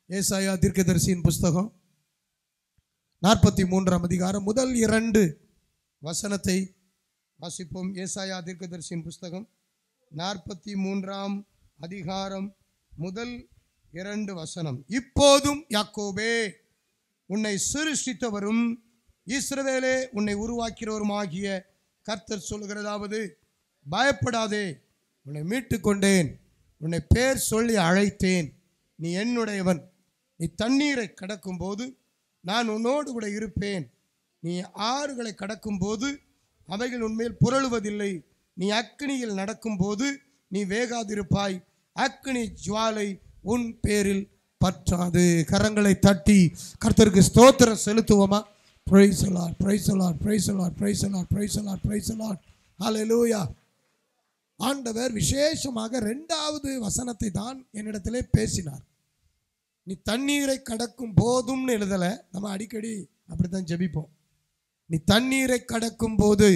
ஏசாயா தீர்க்கதரிசியின் புஸ்தகம் நாற்பத்தி மூன்றாம் அதிகாரம் முதல் இரண்டு வசனத்தை வாசிப்போம் ஏசாயா தீர்க்கதரிசியின் புஸ்தகம் நாற்பத்தி மூன்றாம் அதிகாரம் முதல் இரண்டு வசனம் இப்போதும் யாக்கோபே உன்னை சிருஷ்டித்தவரும் இஸ்ரவேலே உன்னை உருவாக்கிறவருமாகிய கர்த்தர் சொல்கிறதாவது பயப்படாதே உன்னை மீட்டுக் கொண்டேன் உன்னை பேர் சொல்லி அழைத்தேன் நீ என்னுடையவன் நீ தண்ணீரை கடக்கும்போது நான் உன்னோடு கூட இருப்பேன் நீ ஆறுகளை கடக்கும்போது அவைகள் உன்மேல் புரளுவதில்லை நீ அக்கினியில் நடக்கும்போது நீ வேகாதிருப்பாய் அக்கினி ஜுவாலை உன் பேரில் பற்றாது கரங்களை தட்டி கர்த்தருக்கு ஸ்தோத்திரம் செலுத்துவோமா praise Lord praise Lord praise Lord praise Lord praise Lord praise Lord hallelujah ஆண்டவர் விசேஷமாக ரெண்டாவது வசனத்தை தான் என்னிடத்திலே பேசினார் நீ தண்ணீரை கடக்கும் போதும்னு எழுதல நம்ம அடிக்கடி அப்படித்தான் ஜெபிப்போம் நீ தண்ணீரை கடக்கும் போது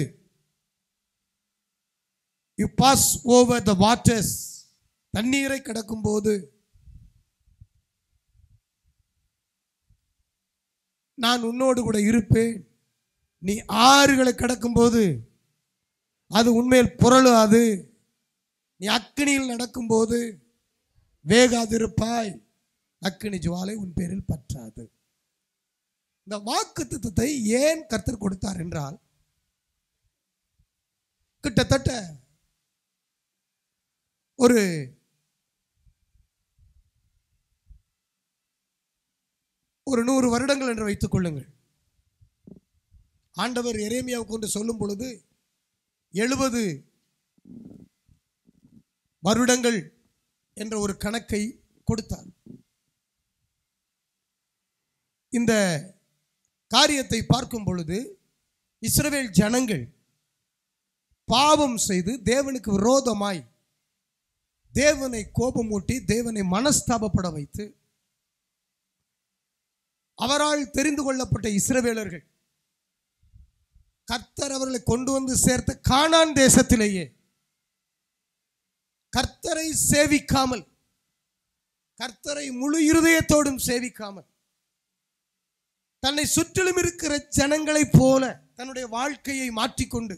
you pass over the waters தண்ணீரை கடக்கும் போது நான் உன்னோடு கூட இருப்பேன் நீ ஆறுகளை கடக்கும்போது அது உண்மையில் புரளாது நீ அக்கினியில் நடக்கும்போது வேகாதிருப்பாய் அக்கினி ஜுவாலை உன் பேரில் பற்றாது இந்த வாக்கு தத்துவத்தை ஏன் கர்த்தர் கொடுத்தார் என்றால் கிட்டத்தட்ட ஒரு ஒரு நூறு வருடங்கள் என்று வைத்துக் கொள்ளுங்கள் ஆண்டவர் எரேமியாவுக்கு கொண்டு சொல்லும் பொழுது எழுபது வருடங்கள் என்ற ஒரு கணக்கை கொடுத்தார் இந்த காரியத்தை பார்க்கும் பொழுது இஸ்ரவேல் ஜனங்கள் பாவம் செய்து தேவனுக்கு விரோதமாய் தேவனை கோபமூட்டி தேவனை மனஸ்தாபப்பட வைத்து அவரால் தெரிந்து கொள்ளப்பட்ட இஸ்ரவேலர்கள் கர்த்தர் அவர்களை கொண்டு வந்து சேர்த்த கானான் தேசத்திலேயே கர்த்தரை சேவிக்காமல் கர்த்தரை முழு இருதயத்தோடும் சேவிக்காமல் தன்னை சுற்றிலும் இருக்கிற ஜனங்களைப் போல தன்னுடைய வாழ்க்கையை மாற்றிக்கொண்டு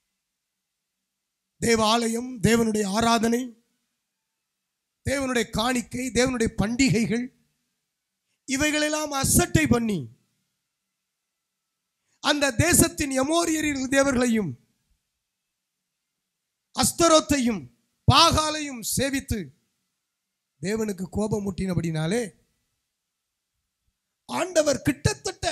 தேவாலயம் தேவனுடைய ஆராதனை தேவனுடைய காணிக்கை தேவனுடைய பண்டிகைகள் இவைகளெல்லாம் அசட்டை பண்ணி அந்த தேசத்தின் எமோரியரின் தேவர்களையும் அஸ்தரோத்தையும் பாகாலையும் சேவித்து தேவனுக்கு கோபம் முட்டினபடினாலே ஆண்டவர் கிட்டத்தட்ட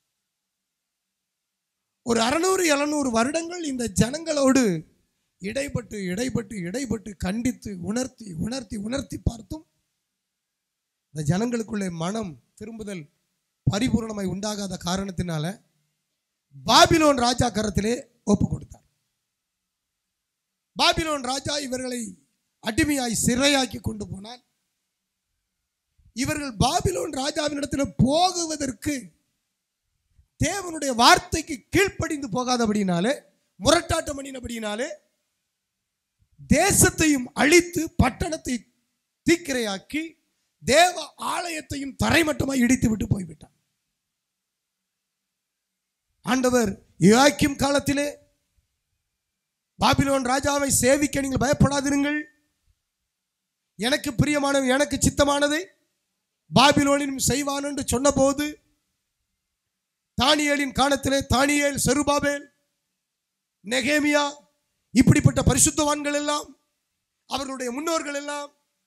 ஒரு அறநூறு எழுநூறு வருடங்கள் இந்த ஜனங்களோடு இடைப்பட்டு இடைப்பட்டு இடைப்பட்டு கண்டித்து உணர்த்தி உணர்த்தி உணர்த்தி பார்த்தும் இந்த ஜனங்களுக்குள்ளே மனம் திரும்புதல் பரிபூரணமாய் உண்டாகாத காரணத்தினால பாபிலோன் ராஜா கரத்திலே ஒப்பு கொடுத்தார் பாபிலோன் ராஜா இவர்களை அடிமையாய் சிறையாக்கி கொண்டு போனார் இவர்கள் பாபிலோன் ராஜாவினிடத்தில் போகுவதற்கு தேவனுடைய வார்த்தைக்கு கீழ்ப்படிந்து போகாதபடினாலே முரட்டாட்டம் பண்ணினபடினாலே தேசத்தையும் அழித்து பட்டணத்தை தீக்கிரையாக்கி தேவ ஆலயத்தையும் தரைமட்டமாய் இடித்து விட்டு போய்விட்டார் ஆண்டவர் யோயாக்கிம் காலத்திலே பாபிலோன் ராஜாவை சேவிக்க நீங்கள் பயப்படாதிருங்கள் எனக்கு பிரியமானது எனக்கு சித்தமானதை பாபிலோனிலும் செய்வான் என்று சொன்னபோது தானியேலின் காலத்திலே தானியேல் செருபாபேல் நெகேமியா இப்படிப்பட்ட பரிசுத்தவான்கள் எல்லாம் அவர்களுடைய முன்னோர்கள் எல்லாம்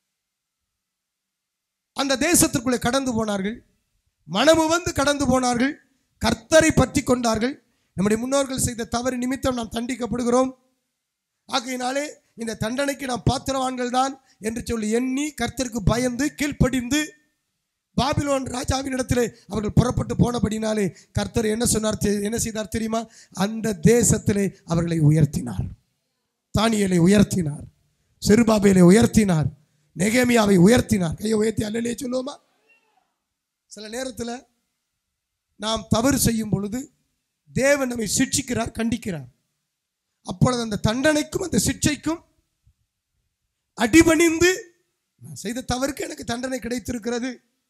அந்த தேசத்திற்குள்ளே கடந்து போனார்கள் மனமு வந்து கடந்து போனார்கள் கர்த்தரை பற்றி கொண்டார்கள் நம்முடைய முன்னோர்கள் செய்த தவறு நிமித்தம் நாம் தண்டிக்கப்படுகிறோம் ஆகையினாலே இந்த தண்டனைக்கு நாம் பாத்திரவான்கள் தான் என்று சொல்லி எண்ணி கர்த்தருக்கு பயந்து கீழ்ப்படிந்து பாபிலோன் ராஜாவின் இடத்திலே அவர்கள் புறப்பட்டு போனபடினாலே கர்த்தர் என்ன சொன்னார் தெ- என்ன செய்தார் தெரியுமா அந்த தேசத்திலே அவர்களை உயர்த்தினார் தானியலை உயர்த்தினார் செருபாபேலை உயர்த்தினார் நெகேமியாவை உயர்த்தினார் கையை உயர்த்தி அல்லலே சொல்லுவோமா சில நேரத்தில் நாம் தவறு செய்யும் பொழுது தேவன் நம்மை சிட்சிக்கிறார் கண்டிக்கிறார் அப்பொழுது அந்த தண்டனைக்கும் அந்த சிட்சைக்கும் அடிபணிந்து நான் செய்த தவறுக்கு எனக்கு தண்டனை கிடைத்திருக்கிறது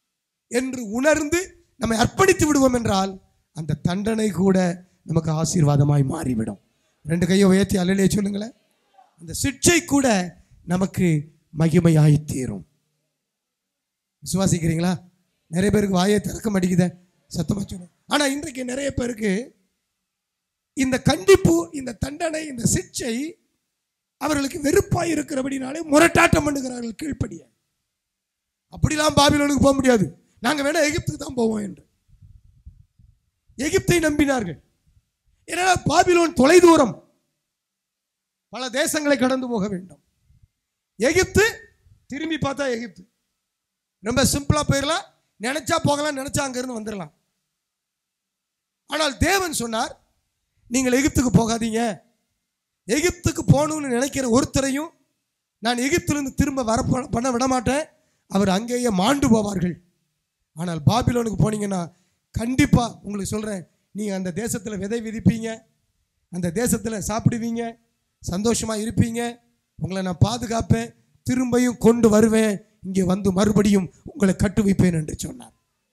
என்று உணர்ந்து நம்மை அர்ப்பணித்து விடுவோம் என்றால் அந்த தண்டனை கூட நமக்கு ஆசீர்வாதமாய் மாறிவிடும் ரெண்டு கையை உயர்த்தி அல்லலே சொல்லுங்களேன் அந்த சிக்ஷை கூட நமக்கு மகிமையாய் தீரும் விசுவாசிக்கிறீங்களா நிறைய பேருக்கு வாயை திறக்க மாட்டேங்குதே சத்தமா சொல்லுங்க ஆனா இன்றைக்கு நிறைய பேருக்கு இந்த கண்டிப்பு இந்த தண்டனை இந்த சிக்ஷை அவர்களுக்கு வெறுப்பாய் இருக்கிறபடினாலே முரட்டாட்டம் பண்ணுகிறார்கள் கீழ்ப்படிய அப்படிலாம் பாபிலோனுக்கு போக முடியாது நாங்க வேணா எகிப்துக்கு தான் போவோம் என்று எகிப்தை நம்பினார்கள் ஏன்னா பாபிலோன் தொலைதூரம் பல தேசங்களை கடந்து போக வேண்டும் எகிப்து திரும்பி பார்த்தா எகிப்து ரொம்ப சிம்பிளா போயிடலாம் நினைச்சா போகலாம் நினைச்சா அங்கிருந்து வந்துடலாம் ஆனால் தேவன் சொன்னார் நீங்கள் எகிப்துக்கு போகாதீங்க எகிப்துக்கு போகணும்னு நினைக்கிற ஒருத்தரையும் நான் எகிப்திலிருந்து திரும்ப வர ப- பண்ண விட மாட்டேன் அவர் அங்கேயே மாண்டு போவார்கள் ஆனால் பாபிலோனுக்கு போனீங்கன்னா கண்டிப்பாக உங்களுக்கு சொல்கிறேன் நீங்கள் அந்த தேசத்தில் விதை விதிப்பீங்க அந்த தேசத்தில் சாப்பிடுவீங்க சந்தோஷமாக இருப்பீங்க உங்களை நான் பாதுகாப்பேன் திரும்பியும் கொண்டு வருவேன் இங்கே வந்து மறுபடியும் உங்களை கட்டு வைப்பேன் என்று சொன்னார்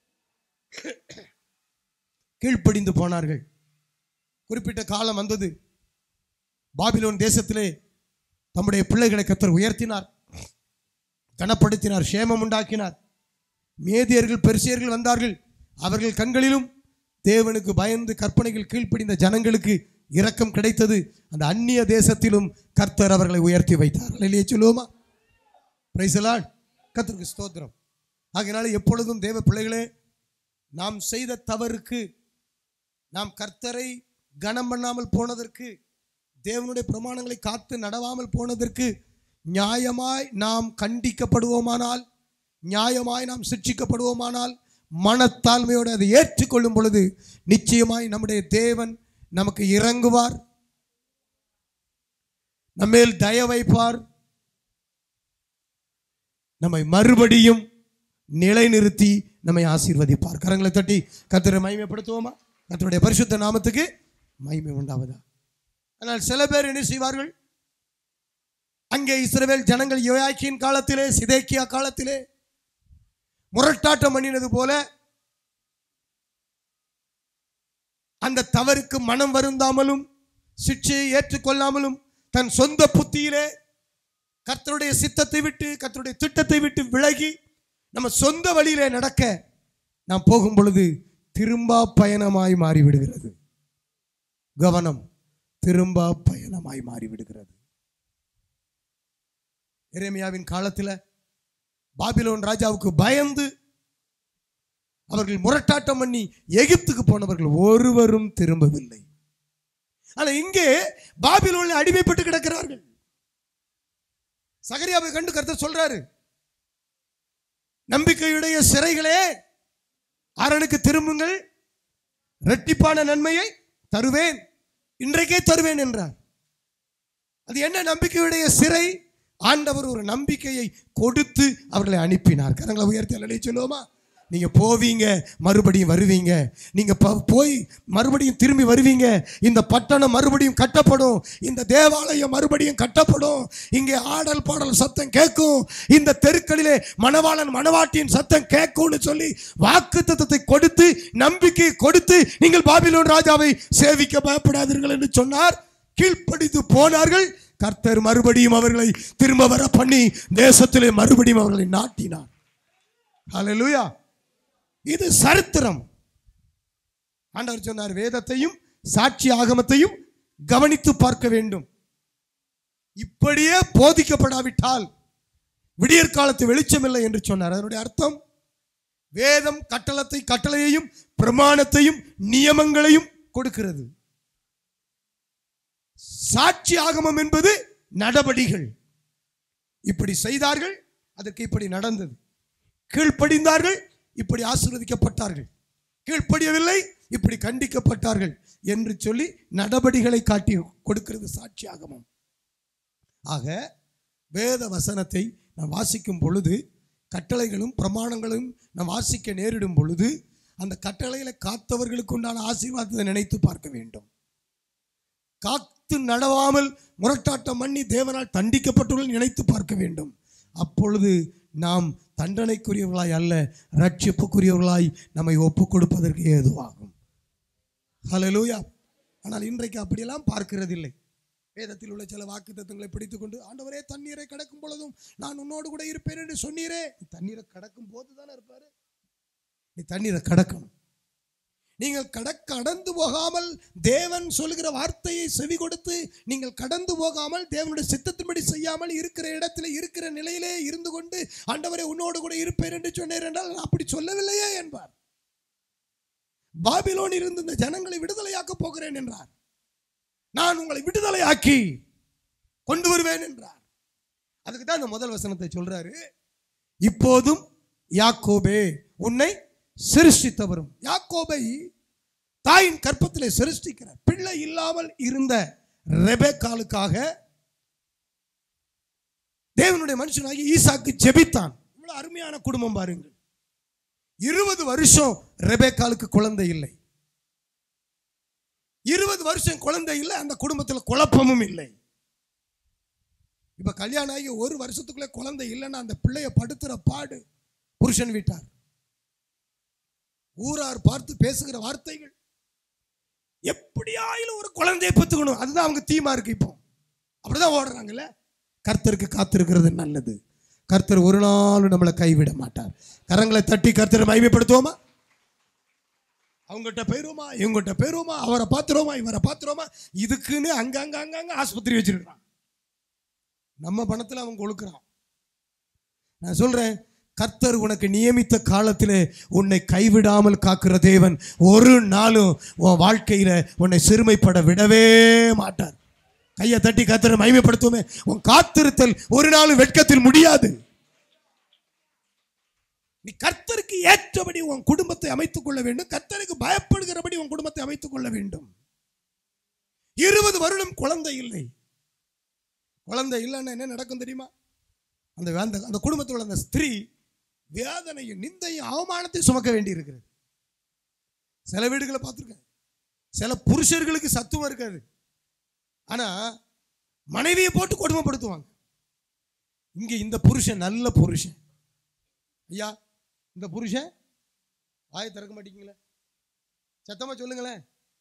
கீழ்ப்படிந்து போனார்கள் குறிப்பிட்ட காலம் வந்தது பாபிலோன் தேசத்திலே தம்முடைய பிள்ளைகளை கத்தர் உயர்த்தினார் கனப்படுத்தினார் சேமம் உண்டாக்கினார் மேதியர்கள் பெருசியர்கள் வந்தார்கள் அவர்கள் கண்களிலும் தேவனுக்கு பயந்து கற்பனைகள் கீழ்ப்படிந்த ஜனங்களுக்கு இரக்கம் கிடைத்தது அந்த அந்நிய தேசத்திலும் கர்த்தர் அவர்களை உயர்த்தி வைத்தார் இல்லையே சொல்லுவோமா பிரைசலான் கர்த்தருக்கு ஸ்தோத்திரம் ஆகையினால எப்பொழுதும் தேவ பிள்ளைகளே நாம் செய்த தவறுக்கு நாம் கர்த்தரை கனம் பண்ணாமல் போனதற்கு தேவனுடைய பிரமாணங்களை காத்து நடவாமல் போனதற்கு நியாயமாய் நாம் கண்டிக்கப்படுவோமானால் நியாயமாய் நாம் சிக்ஷிக்கப்படுவோமானால் மனத்தாழ்மையோடு அதை ஏற்றுக்கொள்ளும் பொழுது நிச்சயமாய் நம்முடைய தேவன் நமக்கு இறங்குவார் நம்மேல் தய வைப்பார் நம்மை மறுபடியும் நிலைநிறுத்தி நம்மை ஆசீர்வதிப்பார் கரங்களை தட்டி கர்த்தரை மகிமைப்படுத்துவோமா கர்த்தருடைய பரிசுத்த நாமத்துக்கு மகிமை உண்டாவதா ஆனால் சில பேர் என்ன செய்வார்கள் அங்கே இஸ்ரவேல் ஜனங்கள் யோயாக்கியின் காலத்திலே சிதேக்கியா காலத்திலே முரட்டாட்டம் பண்ணினது போல அந்த தவறுக்கு மனம் வருந்தாமலும் சிக்ஷையை ஏற்றுக்கொள்ளாமலும் தன் சொந்த புத்தியிலே கர்த்தருடைய சித்தத்தை விட்டு கர்த்தருடைய திட்டத்தை விட்டு விலகி நம்ம சொந்த வழியிலே நடக்க நாம் போகும் பொழுது திரும்பா பயணமாய் மாறிவிடுகிறது கவனம் திரும்பா பயணமாய் மாறிவிடுகிறது எரேமியாவின் காலத்தில் பாபிலோன் ராஜாவுக்கு பயந்து அவர்கள் முரட்டாட்டம் பண்ணி எகிப்துக்கு போனவர்கள் ஒருவரும் திரும்பவில்லை ஆனா இங்கே பாபிலோனில் அடிமைப்பட்டு கிடக்கிறார்கள் சகரியாவை கண்டு கருத்து சொல்றாரு நம்பிக்கையுடைய சிறைகளே அரணுக்கு திரும்புங்கள் இரட்டிப்பான நன்மையை தருவேன் இன்றைக்கே தருவேன் என்றார் அது என்ன நம்பிக்கையுடைய சிறை ஆண்டவர் ஒரு நம்பிக்கையை கொடுத்து அவர்களை அனுப்பினார் கரங்களை உயர்த்தி அல்லடி சொல்லுவோமா நீங்க போவீங்க மறுபடியும் வருவீங்க நீங்க ப- போய் மறுபடியும் திரும்பி வருவீங்க இந்த பட்டணம் மறுபடியும் கட்டப்படும் இந்த தேவாலயம் மறுபடியும் கட்டப்படும் இங்கே ஆடல் பாடல் சத்தம் கேட்கும் இந்த தெருக்களிலே மணவாளன் மணவாட்டியின் சத்தம் கேட்கும்னு சொல்லி வாக்கு கொடுத்து நம்பிக்கை கொடுத்து நீங்கள் பாபிலோன் ராஜாவை சேவிக்க பயப்படாதீர்கள் என்று சொன்னார் கீழ்ப்படித்து போனார்கள் கர்த்தர் மறுபடியும் அவர்களை திரும்ப வர பண்ணி தேசத்திலே மறுபடியும் அவர்களை நாட்டினார் ஹalleluya இது சரித்திரம் ஆண்டவர் சொன்னார் வேதத்தையும் சாட்சி ஆகமத்தையும் கவனித்து பார்க்க வேண்டும் இப்படியே போதிக்கப்படாவிட்டால் விடியற் காலத்து வெளிச்சமில்லை என்று சொன்னார் அதனுடைய அர்த்தம் வேதம் கட்டளத்தை கட்டளையையும் பிரமாணத்தையும் நியமங்களையும் கொடுக்கிறது சாட்சி ஆகமம் என்பது நடபடிகள் இப்படி செய்தார்கள் அதற்கு இப்படி நடந்தது கீழ்ப்படிந்தார்கள் இப்படி ஆசீர்வதிக்கப்பட்டார்கள் கீழ்ப்படியவில்லை இப்படி கண்டிக்கப்பட்டார்கள் என்று சொல்லி நடபடிகளை காட்டி கொடுக்கிறது சாட்சி ஆகமம் ஆக வேத வசனத்தை நாம் வாசிக்கும் பொழுது கட்டளைகளும் பிரமாணங்களும் நாம் வாசிக்க நேரிடும் பொழுது அந்த கட்டளைகளை காத்தவர்களுக்கு உண்டான ஆசீர்வாதத்தை நினைத்து பார்க்க வேண்டும் காத்து நடவாமல் முரட்டாட்டம் பண்ணி தேவனால் தண்டிக்கப்பட்டுள்ள நினைத்து பார்க்க வேண்டும் அப்பொழுது நாம் தண்டனைக்குரியவர்களாய் அல்ல ரட்சிப்புக்குரியவர்களாய் நம்மை ஒப்பு கொடுப்பதற்கு ஏதுவாகும் ஹalleluya ஆனால் இன்றைக்கு அப்படியெல்லாம் பார்க்கிறதில்லை வேதத்தில் உள்ள சில வாக்கு தத்துவங்களை பிடித்துக்கொண்டு ஆண்டவரே தண்ணீரை கடக்கும் பொழுதும் நான் உன்னோடு கூட இருப்பேன் என்று சொன்னீரே நீ தண்ணீரை கடக்கும் போது தானே இருப்பாரு நீ தண்ணீரை கடக்கணும் நீங்கள் கட கடந்து போகாமல் தேவன் சொல்லுகிற வார்த்தையை செவி கொடுத்து நீங்கள் கடந்து போகாமல் தேவனுடைய சித்தத்தின்படி செய்யாமல் இருக்கிற இடத்துல இருக்கிற நிலையிலே இருந்து கொண்டு ஆண்டவரே உன்னோடு கூட இருப்பேன் என்று சொன்னேன் என்றால் நான் அப்படி சொல்லவில்லையே என்பார் பாபிலோன் இருந்து இந்த ஜனங்களை விடுதலையாக்க போகிறேன் என்றார் நான் உங்களை விடுதலையாக்கி கொண்டு வருவேன் என்றார் அதுக்கு தான் இந்த முதல் வசனத்தை சொல்றாரு இப்போதும் யாக்கோபே உன்னை சிருஷ்டித்தவரும் யாக்கோபை தாயின் கற்பத்திலே சிருஷ்டிக்கிறார் பிள்ளை இல்லாமல் இருந்த ரெபேக்காலுக்காக தேவனுடைய மனுஷனாகி ஈசாக்கு ஜெபித்தான் இவ்வளவு அருமையான குடும்பம் பாருங்கள் இருபது வருஷம் ரெபேக்காலுக்கு குழந்தை இல்லை இருபது வருஷம் குழந்தை இல்லை அந்த குடும்பத்தில் குழப்பமும் இல்லை இப்ப கல்யாணம் ஆகி ஒரு வருஷத்துக்குள்ளே குழந்தை இல்லைன்னா அந்த பிள்ளைய படுத்துற பாடு புருஷன் வீட்டார் ஊரார் பார்த்து பேசுகிற வார்த்தைகள் எப்படியாயிலும் ஒரு குழந்தையை பெற்றுக்கணும் அதுதான் அவங்க தீமா இருக்கு இப்போ அப்படிதான் ஓடுறாங்கல்ல கர்த்தருக்கு காத்திருக்கிறது நல்லது கர்த்தர் ஒரு நாளும் நம்மளை கைவிட மாட்டார் கரங்களை தட்டி கர்த்தரை மகிமைப்படுத்துவோமா அவங்ககிட்ட போயிருவோமா இவங்ககிட்ட போயிருவோமா அவரை பார்த்துருவோமா இவரை பார்த்துருவோமா இதுக்குன்னு அங்க அங்க அங்க அங்க ஆஸ்பத்திரி வச்சிருக்கிறான் நம்ம பணத்துல அவன் கொழுக்கிறான் நான் சொல்றேன் கர்த்தர் உனக்கு நியமித்த காலத்திலே உன்னை கைவிடாமல் காக்கிற தேவன் ஒரு நாளும் உன் வாழ்க்கையில உன்னை சிறுமைப்பட விடவே மாட்டார் கையை தட்டி கர்த்தரை மகிமைப்படுத்துவோமே உன் காத்திருத்தல் ஒரு நாளும் வெட்கத்தில் முடியாது நீ கர்த்தருக்கு ஏற்றபடி உன் குடும்பத்தை அமைத்துக் கொள்ள வேண்டும் கர்த்தருக்கு பயப்படுகிறபடி உன் குடும்பத்தை அமைத்துக் கொள்ள வேண்டும் இருபது வருடம் குழந்தை இல்லை குழந்தை இல்லைன்னா என்ன நடக்கும் தெரியுமா அந்த அந்த அந்த குடும்பத்தில் உள்ள அந்த ஸ்திரீ வேதனையும் நிந்தையும் அவமானத்தையும் சுமக்க வேண்டி இருக்கிறது சில வீடுகளை பார்த்துருக்கேன் சில புருஷர்களுக்கு சத்துவம் இருக்காது ஆனா மனைவியை போட்டு கொடுமைப்படுத்துவாங்க இங்க இந்த புருஷன் நல்ல புருஷன் ஐயா இந்த புருஷன் வாயை திறக்க மாட்டீங்களே சத்தமா சொல்லுங்களேன்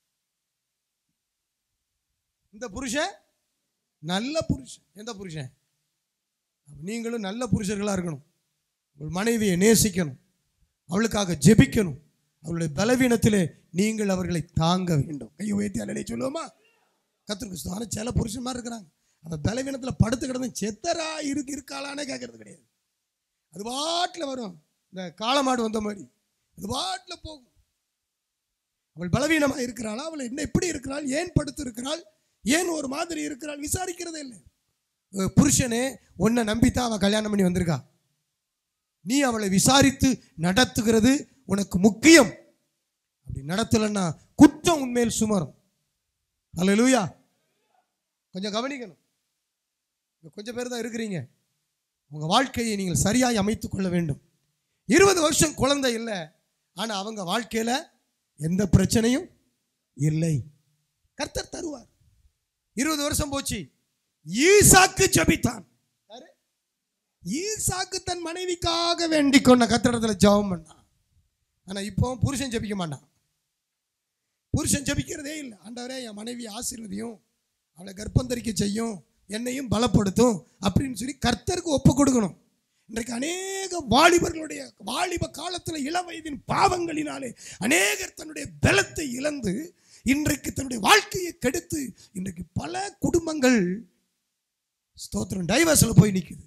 இந்த புருஷன் நல்ல புருஷன் எந்த புருஷன் நீங்களும் நல்ல புருஷர்களா இருக்கணும் உங்கள் மனைவியை நேசிக்கணும் அவளுக்காக ஜெபிக்கணும் அவளுடைய பலவீனத்திலே நீங்கள் அவர்களை தாங்க வேண்டும் கையை உயர்த்தி அலையை சொல்லுவோமா கத்திரிக்கு ஆனால் சில புருஷன் மாதிரி இருக்கிறாங்க அந்த பலவீனத்தில் படுத்து கிடந்து செத்தரா இருக்கு இருக்காளானே கேட்கறது கிடையாது அது பாட்டில் வரும் இந்த காளமாடு வந்த மாதிரி அது பாட்டில் போகும் அவள் பலவீனமாக இருக்கிறாளா அவள் என்ன எப்படி இருக்கிறாள் ஏன் படுத்து இருக்கிறாள் ஏன் ஒரு மாதிரி இருக்கிறாள் விசாரிக்கிறதே இல்லை அஹ் புருஷனே உன்னை நம்பித்தான் அவள் கல்யாணம் பண்ணி வந்திருக்கா நீ அவளை விசாரித்து நடத்துகிறது உனக்கு முக்கியம் அப்படி நடத்தலைன்னா குற்றம் உண்மையில் சுமரும் அல்லேலூயா கொஞ்சம் கவனிக்கணும் இங்க கொஞ்சம் பேர் தான் இருக்கிறீங்க உங்க வாழ்க்கையை நீங்கள் சரியாய் அமைத்துக் கொள்ள வேண்டும் இருபது வருஷம் குழந்தை இல்லை ஆனா அவங்க வாழ்க்கையில எந்த பிரச்சனையும் இல்லை கர்த்தர் தருவார் இருபது வருஷம் போச்சு ஈசாக்கு ஜபித்தான் யாரு? ஈசாக்கு தன் மனைவிக்காக வேண்டிக் கொண்ட கத்திரத்துல ஜெபம் பண்ணான் ஆனா இப்போ புருஷன் ஜெபிக்க மாட்டான் புருஷன் ஜெபிக்கிறதே இல்லை ஆண்டவரே என் மனைவி ஆசீர்வதியும் அவளை கர்ப்பந்தரிக்க செய்யும் என்னையும் பலப்படுத்தும் அப்படின்னு சொல்லி கர்த்தருக்கு ஒப்பு கொடுக்கணும் இன்றைக்கு அநேக வாலிபர்களுடைய வாலிப காலத்தில் இள வயதின் பாவங்களினாலே அநேகர் தன்னுடைய பலத்தை இழந்து இன்றைக்கு தன்னுடைய வாழ்க்கையை கெடுத்து இன்றைக்கு பல குடும்பங்கள் ஸ்தோத்திரம் டைவர்ஸில் போய் நிற்குது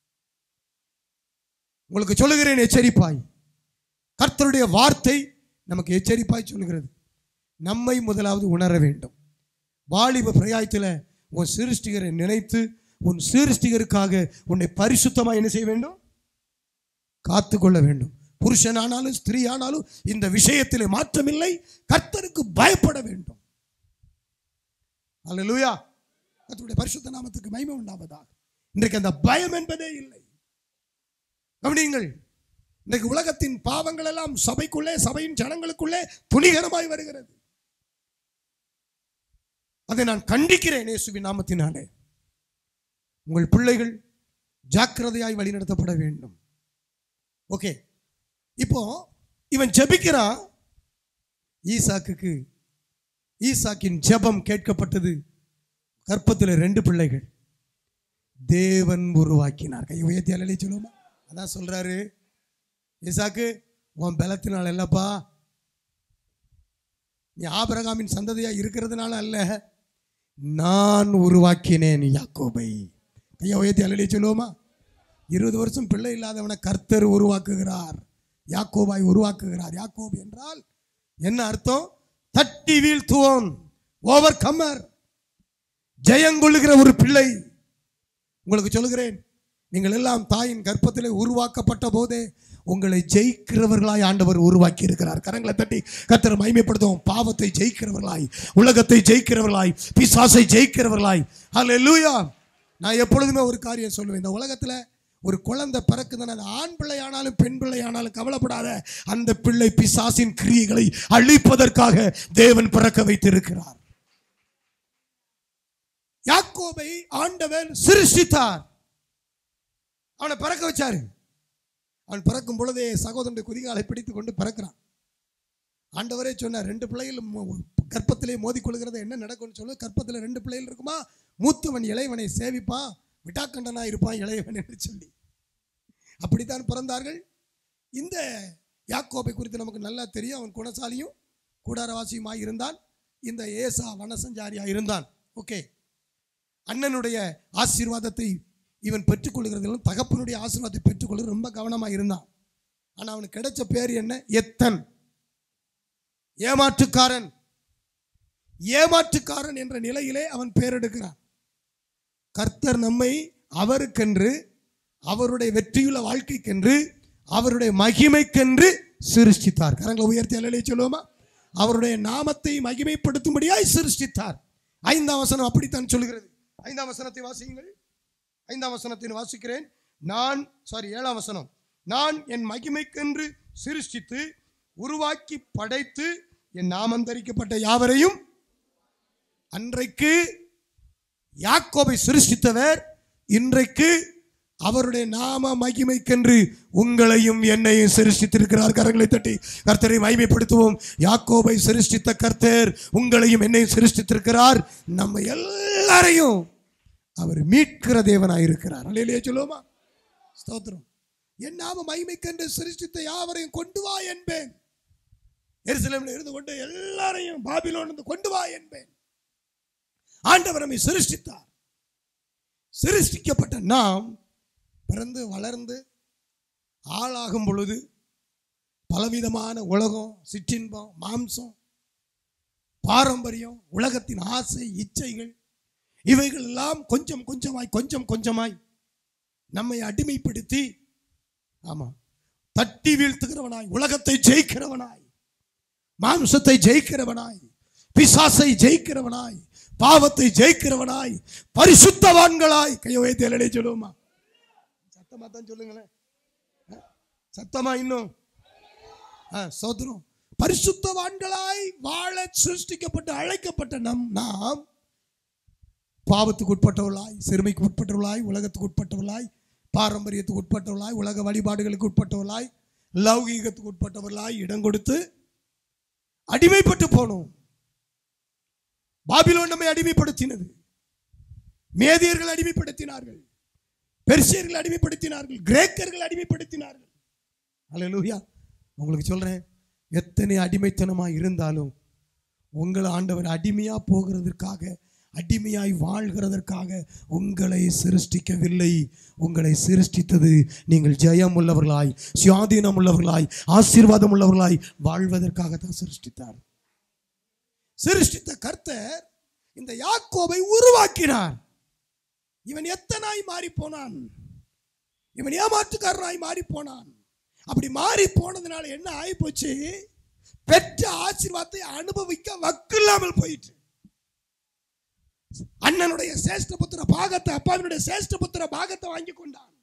உங்களுக்கு சொல்லுகிறேன் எச்சரிப்பாய் கர்த்தருடைய வார்த்தை நமக்கு எச்சரிப்பாய் சொல்லுகிறது நம்மை முதலாவது உணர வேண்டும் வாலிப பிரயாயத்தில் உன் சிருஷ்டிகரை நினைத்து உன் சிருஷ்டிகருக்காக உன்னை பரிசுத்தமாக என்ன செய்ய வேண்டும் காத்துக்கொள்ள வேண்டும் புருஷனானாலும் ஸ்திரீ ஆனாலும் இந்த விஷயத்திலே மாற்றமில்லை கர்த்தருக்கு பயப்பட வேண்டும் அல்லேலூயா கர்த்தருடைய பரிசுத்த நாமத்துக்கு மகிமை உண்டாவதாக இன்றைக்கு அந்த பயம் என்பதே இல்லை கவனியுங்கள் இன்றைக்கு உலகத்தின் பாவங்கள் எல்லாம் சபைக்குள்ளே சபையின் ஜனங்களுக்குள்ளே துணிகரமாய் வருகிறது அதை நான் கண்டிக்கிறேன் இயேசுவின் நாமத்தினாலே உங்கள் பிள்ளைகள் ஜாக்கிரதையாய் வழிநடத்தப்பட வேண்டும் ஓகே இப்போ இவன் ஜெபிக்கிறான் ஈசாக்குக்கு ஈசாக்கின் ஜெபம் கேட்கப்பட்டது கற்பத்தில் ரெண்டு பிள்ளைகள் தேவன் உருவாக்கினார் கை உயர்த்தி அலலி சொல்லுமா அதான் சொல்றாரு ஈசாக்கு உன் பலத்தினால் இல்லப்பா நீ ஆபரகாமின் சந்ததியா இருக்கிறதுனால அல்ல நான் உருவாக்கினேன் யாக்கோபை கையை உயர்த்தி அலலி சொல்லுவோமா இருபது வருஷம் பிள்ளை இல்லாதவனை கர்த்தர் உருவாக்குகிறார் யாக்கோபாய் உருவாக்குகிறார் யாக்கோப் என்றால் என்ன அர்த்தம் தட்டி வீழ்த்துவோன் ஓவர் கம்மர் ஜெயங்கொள்ளுகிற ஒரு பிள்ளை உங்களுக்கு சொல்லுகிறேன் நீங்கள் எல்லாம் தாயின் கர்ப்பத்திலே உருவாக்கப்பட்ட போதே உங்களை ஜெயிக்கிறவர்களாய் ஆண்டவர் உருவாக்கி இருக்கிறார் கரங்களை தட்டி கர்த்தரை மகிமைப்படுத்துவோம் பாவத்தை ஜெயிக்கிறவர்களாய் உலகத்தை ஜெயிக்கிறவர்களாய் பிசாசை ஜெயிக்கிறவர்களாய் அல்லேலூயா நான் எப்பொழுதுமே ஒரு காரியம் சொல்லுவேன் இந்த உலகத்துல ஒரு குழந்தை பிறக்குதுன்னா அது ஆண் பிள்ளை ஆனாலும் பெண் பிள்ளை ஆனாலும் கவலைப்படாத அந்த பிள்ளை பிசாசின் கிரியைகளை அழிப்பதற்காக தேவன் பிறக்க வைத்திருக்கிறார் யாக்கோபை ஆண்டவர் சிருஷ்டித்தார் அவனை பிறக்க வச்சாரு அவன் பிறக்கும் பொழுதே சகோதரனுடைய குதிகாலை பிடித்து கொண்டு பிறக்கிறான் ஆண்டவரே சொன்னார் ரெண்டு பிள்ளைகள் மோ- கர்ப்பத்திலே மோதிக்கொள்கிறது என்ன நடக்கும்னு சொல்லு கர்ப்பத்தில் ரெண்டு பிள்ளைகள் இருக்குமா மூத்தவன் இளையவனை சேவிப்பான் விட்டாக்கண்டனா இருப்பான் இளையவன் என்று சொல்லி அப்படித்தான் பிறந்தார்கள் இந்த யாக்கோபை குறித்து நமக்கு நல்லா தெரியும் அவன் குணசாலியும் கூடாரவாசியுமாய் இருந்தான் இந்த ஏசா வனசஞ்சாரியாக இருந்தான் ஓகே அண்ணனுடைய ஆசீர்வாதத்தை இவன் பெற்றுக்கொள்கிறதிலும் தகப்பனுடைய ஆசீர்வாதத்தை பெற்றுக்கொள்கிறது ரொம்ப கவனமாக இருந்தான் ஆனால் அவனுக்கு கிடைச்ச பேர் என்ன எத்தன் ஏமாற்றுக்காரன் ஏமாற்றுக்காரன் என்ற நிலையிலே அவன் பேரெடுக்கிறான் கர்த்தர் நம்மை அவருக்கென்று அவருடைய வெற்றியுள்ள வாழ்க்கைக்கென்று அவருடைய மகிமைக்கென்று சிருஷ்டித்தார் கரங்களை உயர்த்தி அலையிலே சொல்லுவோமா அவருடைய நாமத்தை மகிமைப்படுத்தும்படியாய் சிருஷ்டித்தார் ஐந்தாம் வசனம் அப்படித்தான் சொல்லுகிறது ஐந்தாம் வசனத்தை வாசியுங்கள் ஐந்தாம் வசனத்தை வாசிக்கிறேன் நான் சாரி ஏழாம் வசனம் நான் என் மகிமைக்கென்று சிருஷ்டித்து உருவாக்கி படைத்து என் நாமம் தரிக்கப்பட்ட யாவரையும் அன்றைக்கு யாக்கோபை சிருஷ்டித்தவர் இன்றைக்கு அவருடைய நாம மகிமைக்கென்று உங்களையும் என்னையும் சிருஷ்டித்திருக்கிறார் கரங்களை தட்டி கர்த்தரை மகிமைப்படுத்துவோம் யாக்கோபை சிருஷ்டித்த கர்த்தர் உங்களையும் என்னையும் சிருஷ்டித்திருக்கிறார் நம்ம எல்லாரையும் அவர் மீட்கிற தேவனாய் இருக்கிறார் அல்லையிலேயே சொல்லுவோமா ஸ்தோத்திரம் என் நாம மகிமைக்கென்று சிருஷ்டித்த யாவரையும் கொண்டு வா என்பேன் எருசலேமில் இருந்து கொண்டு எல்லாரையும் பாபிலோன் இருந்து கொண்டு வா என்பேன் ஆண்டவர் நம்மை சிருஷ்டித்தார் சிருஷ்டிக்கப்பட்ட நாம் பிறந்து வளர்ந்து ஆளாகும் பொழுது பலவிதமான உலகம் சிற்றின்பம் மாம்சம் பாரம்பரியம் உலகத்தின் ஆசை இச்சைகள் இவைகள் எல்லாம் கொஞ்சம் கொஞ்சமாய் கொஞ்சம் கொஞ்சமாய் நம்மை அடிமைப்படுத்தி ஆமா தட்டி வீழ்த்துகிறவனாய் உலகத்தை ஜெயிக்கிறவனாய் மாம்சத்தை ஜெயிக்கிறவனாய் பிசாசை ஜெயிக்கிறவனாய் பாவத்தை ஜெயிக்கிறவனாய் பரிசுத்தவான்களாய் கையை வைத்து எல்லடே சொல்லுவோமா சத்தமா தான் சொல்லுங்களேன் ஆ? சத்தமா இன்னும் ஆ, சோதரம் பரிசுத்தவான்களாய் வாழ சிருஷ்டிக்கப்பட்டு அழைக்கப்பட்ட நம் நாம் பாவத்துக்கு உட்பட்டவர்களாய் சிறுமைக்கு உட்பட்டவர்களாய் உலகத்துக்கு உட்பட்டவர்களாய் பாரம்பரியத்துக்கு உட்பட்டவர்களாய் உலக வழிபாடுகளுக்கு உட்பட்டவர்களாய் லௌகீகத்துக்கு உட்பட்டவர்களாய் இடம் கொடுத்து அடிமைப்பட்டு போனோம் பாபிலோன் நம்மை அடிமைப்படுத்தினது மேதியர்கள் அடிமைப்படுத்தினார்கள் பெர்சியர்கள் அடிமைப்படுத்தினார்கள் கிரேக்கர்கள் அடிமைப்படுத்தினார்கள் அல்லேலூயா உங்களுக்கு சொல்றேன் எத்தனை அடிமைத்தனமா இருந்தாலும் உங்களை ஆண்டவர் அடிமையா போகிறதற்காக அடிமையாய் வாழ்கிறதற்காக உங்களை சிருஷ்டிக்கவில்லை உங்களை சிருஷ்டித்தது நீங்கள் ஜெயம் உள்ளவர்களாய் சுயாதீனம் உள்ளவர்களாய் ஆசீர்வாதம் உள்ளவர்களாய் வாழ்வதற்காக தான் சிருஷ்டித்தார் சிருஷ்டித்த கர்த்தர் இந்த யாக்கோபை உருவாக்கினார் இவன் எத்தனாய் மாறி போனான் இவன் ஏமாற்றுக்காரனாய் மாறி போனான் அப்படி மாறி போனதுனால என்ன ஆகி போச்சு பெற்ற ஆசீர்வாதத்தை அனுபவிக்க வக்கில்லாமல் போயிட்டு அண்ணனுடைய சேஷ்ட புத்திர பாகத்தை அப்பாவினுடைய சேஷ்ட புத்திர பாகத்தை வாங்கி கொண்டான்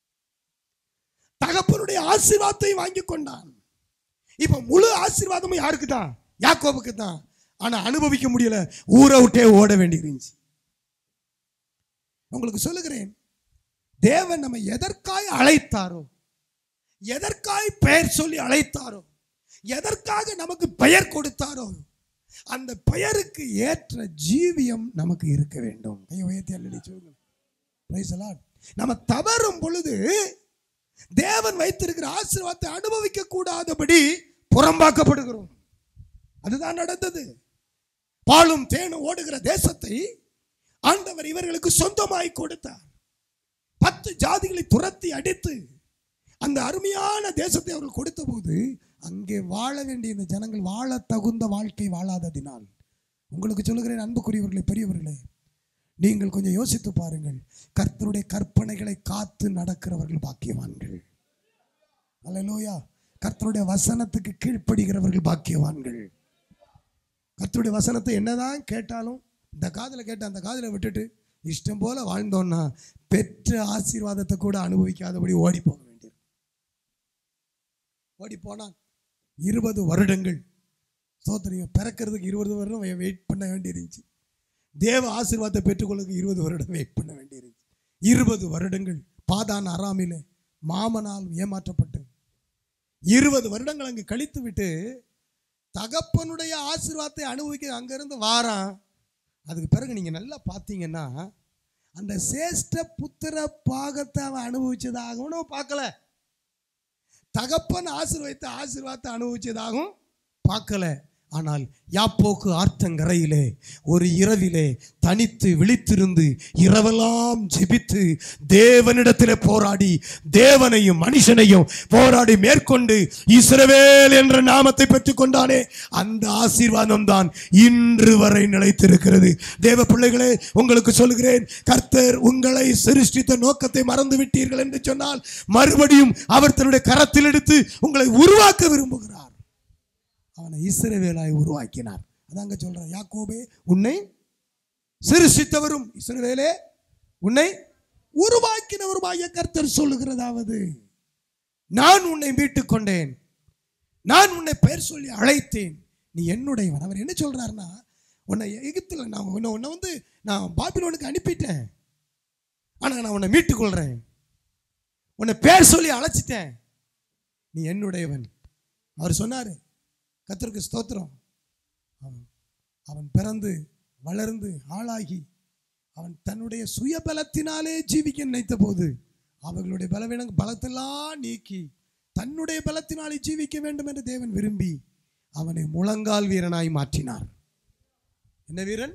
தகப்பனுடைய ஆசீர்வாதத்தை வாங்கி கொண்டான் இப்ப முழு ஆசீர்வாதமும் யாருக்கு தான் யாக்கோபுக்கு தான் ஆனா அனுபவிக்க முடியல ஊரை விட்டே ஓட வேண்டியிருந்துச்சு உங்களுக்கு சொல்லுகிறேன் தேவன் நம்ம எதற்காய் அழைத்தாரோ எதற்காய் பெயர் சொல்லி அழைத்தாரோ எதற்காக நமக்கு பெயர் கொடுத்தாரோ அந்த பெயருக்கு ஏற்ற ஜீவியம் நமக்கு இருக்க வேண்டும் கையை உயர்த்தி அல்லடி சொல்லுங்க Praise the Lord. நம்ம தவறும் பொழுது தேவன் வைத்திருக்கிற ஆசீர்வாதத்தை அனுபவிக்க கூடாதபடி புறம்பாக்கப்படுகிறோம் அதுதான் நடந்தது பாலும் தேனும் ஓடுகிற தேசத்தை ஆண்டவர் இவர்களுக்கு சொந்தமாய் கொடுத்தார் பத்து ஜாதிகளை துரத்தி அடித்து அந்த அருமையான தேசத்தை அவர்கள் கொடுத்த போது அங்கே வாழ வேண்டிய இந்த ஜனங்கள் வாழ தகுந்த வாழ்க்கை வாழாததினால் உங்களுக்கு சொல்லுகிறேன் அன்புக்குரியவர்களே பெரியவர்களே நீங்கள் கொஞ்சம் யோசித்து பாருங்கள் கர்த்தருடைய கற்பனைகளை காத்து நடக்கிறவர்கள் பாக்கியவான்கள் அல்லேலூயா கர்த்தருடைய வசனத்துக்கு கீழ்ப்படுகிறவர்கள் பாக்கியவான்கள் கர்த்தருடைய வசனத்தை என்னதான் கேட்டாலும் இந்த காதுல கேட்டு அந்த காதுல விட்டுட்டு இஷ்டம் போல வாழ்ந்தோம்னா பெற்ற ஆசீர்வாதத்தை கூட அனுபவிக்காதபடி ஓடி போக வேண்டியது ஓடி போனான் இருபது வருடங்கள் சோதனையும் பிறக்கிறதுக்கு இருபது வருடம் வெயிட் பண்ண வேண்டியிருந்துச்சு தேவ ஆசீர்வாதத்தை பெற்றுக்கொள்ளுக்கு இருபது வருடம் வெயிட் பண்ண வேண்டியிருந்துச்சு இருபது வருடங்கள் பாதான் அறாமிலே மாமனால் ஏமாற்றப்பட்டு இருபது வருடங்கள் அங்கு கழித்து விட்டு தகப்பனுடைய ஆசீர்வாதத்தை அனுபவிக்க அங்கிருந்து வாரான் அதுக்கு பிறகு நீங்க நல்லா பார்த்தீங்கன்னா அந்த சேஷ்ட புத்திர பாகத்தை அவன் அனுபவிச்சதாகவும் நம்ம பார்க்கல தகப்பன் ஆசீர்வதித்த ஆசீர்வாதத்தை அனுபவிச்சதாகவும் பார்க்கல ஆனால் யாப்போக்கு ஆற்றங்கரையிலே ஒரு இரவிலே தனித்து விழித்திருந்து இரவெல்லாம் ஜெபித்து தேவனிடத்திலே போராடி தேவனையும் மனுஷனையும் போராடி மேற்கொண்டு இஸ்ரவேல் என்ற நாமத்தை பெற்றுக்கொண்டானே அந்த ஆசீர்வாதம் தான் இன்று வரை நிலைத்திருக்கிறது தேவ பிள்ளைகளே உங்களுக்கு சொல்கிறேன் கர்த்தர் உங்களை சிருஷ்டித்த நோக்கத்தை மறந்து விட்டீர்கள் என்று சொன்னால் மறுபடியும் அவர் தன்னுடைய கரத்தில் எடுத்து உங்களை உருவாக்க விரும்புகிறார் அவனை இஸ்ரவேலாய் உருவாக்கினார் அதாங்க சொல்றார் யாக்கோபே உன்னை சிருஷ்டித்தவரும் இஸ்ரவேலே உன்னை உருவாக்கினவருமாய கர்த்தர் சொல்லுகிறதாவது நான் உன்னை மீட்டுக் கொண்டேன் நான் உன்னை பெயர் சொல்லி அழைத்தேன் நீ என்னுடையவன் அவர் என்ன சொல்றாருன்னா உன்னை எகிப்தில் நான் உன்னை உன்னை வந்து நான் பாபிலோனுக்கு அனுப்பிட்டேன் ஆனால் நான் உன்னை மீட்டுக் கொள்றேன் உன்னை பேர் சொல்லி அழைச்சிட்டேன் நீ என்னுடையவன் அவர் சொன்னாரு கர்த்தருக்கு ஸ்தோத்திரம் அவன் அவன் பிறந்து வளர்ந்து ஆளாகி அவன் தன்னுடைய சுயபலத்தினாலே ஜீவிக்க நினைத்த போது அவர்களுடைய பலவீன பலத்தெல்லாம் நீக்கி தன்னுடைய பலத்தினாலே ஜீவிக்க வேண்டும் என்று தேவன் விரும்பி அவனை முழங்கால் வீரனாய் மாற்றினார் என்ன வீரன்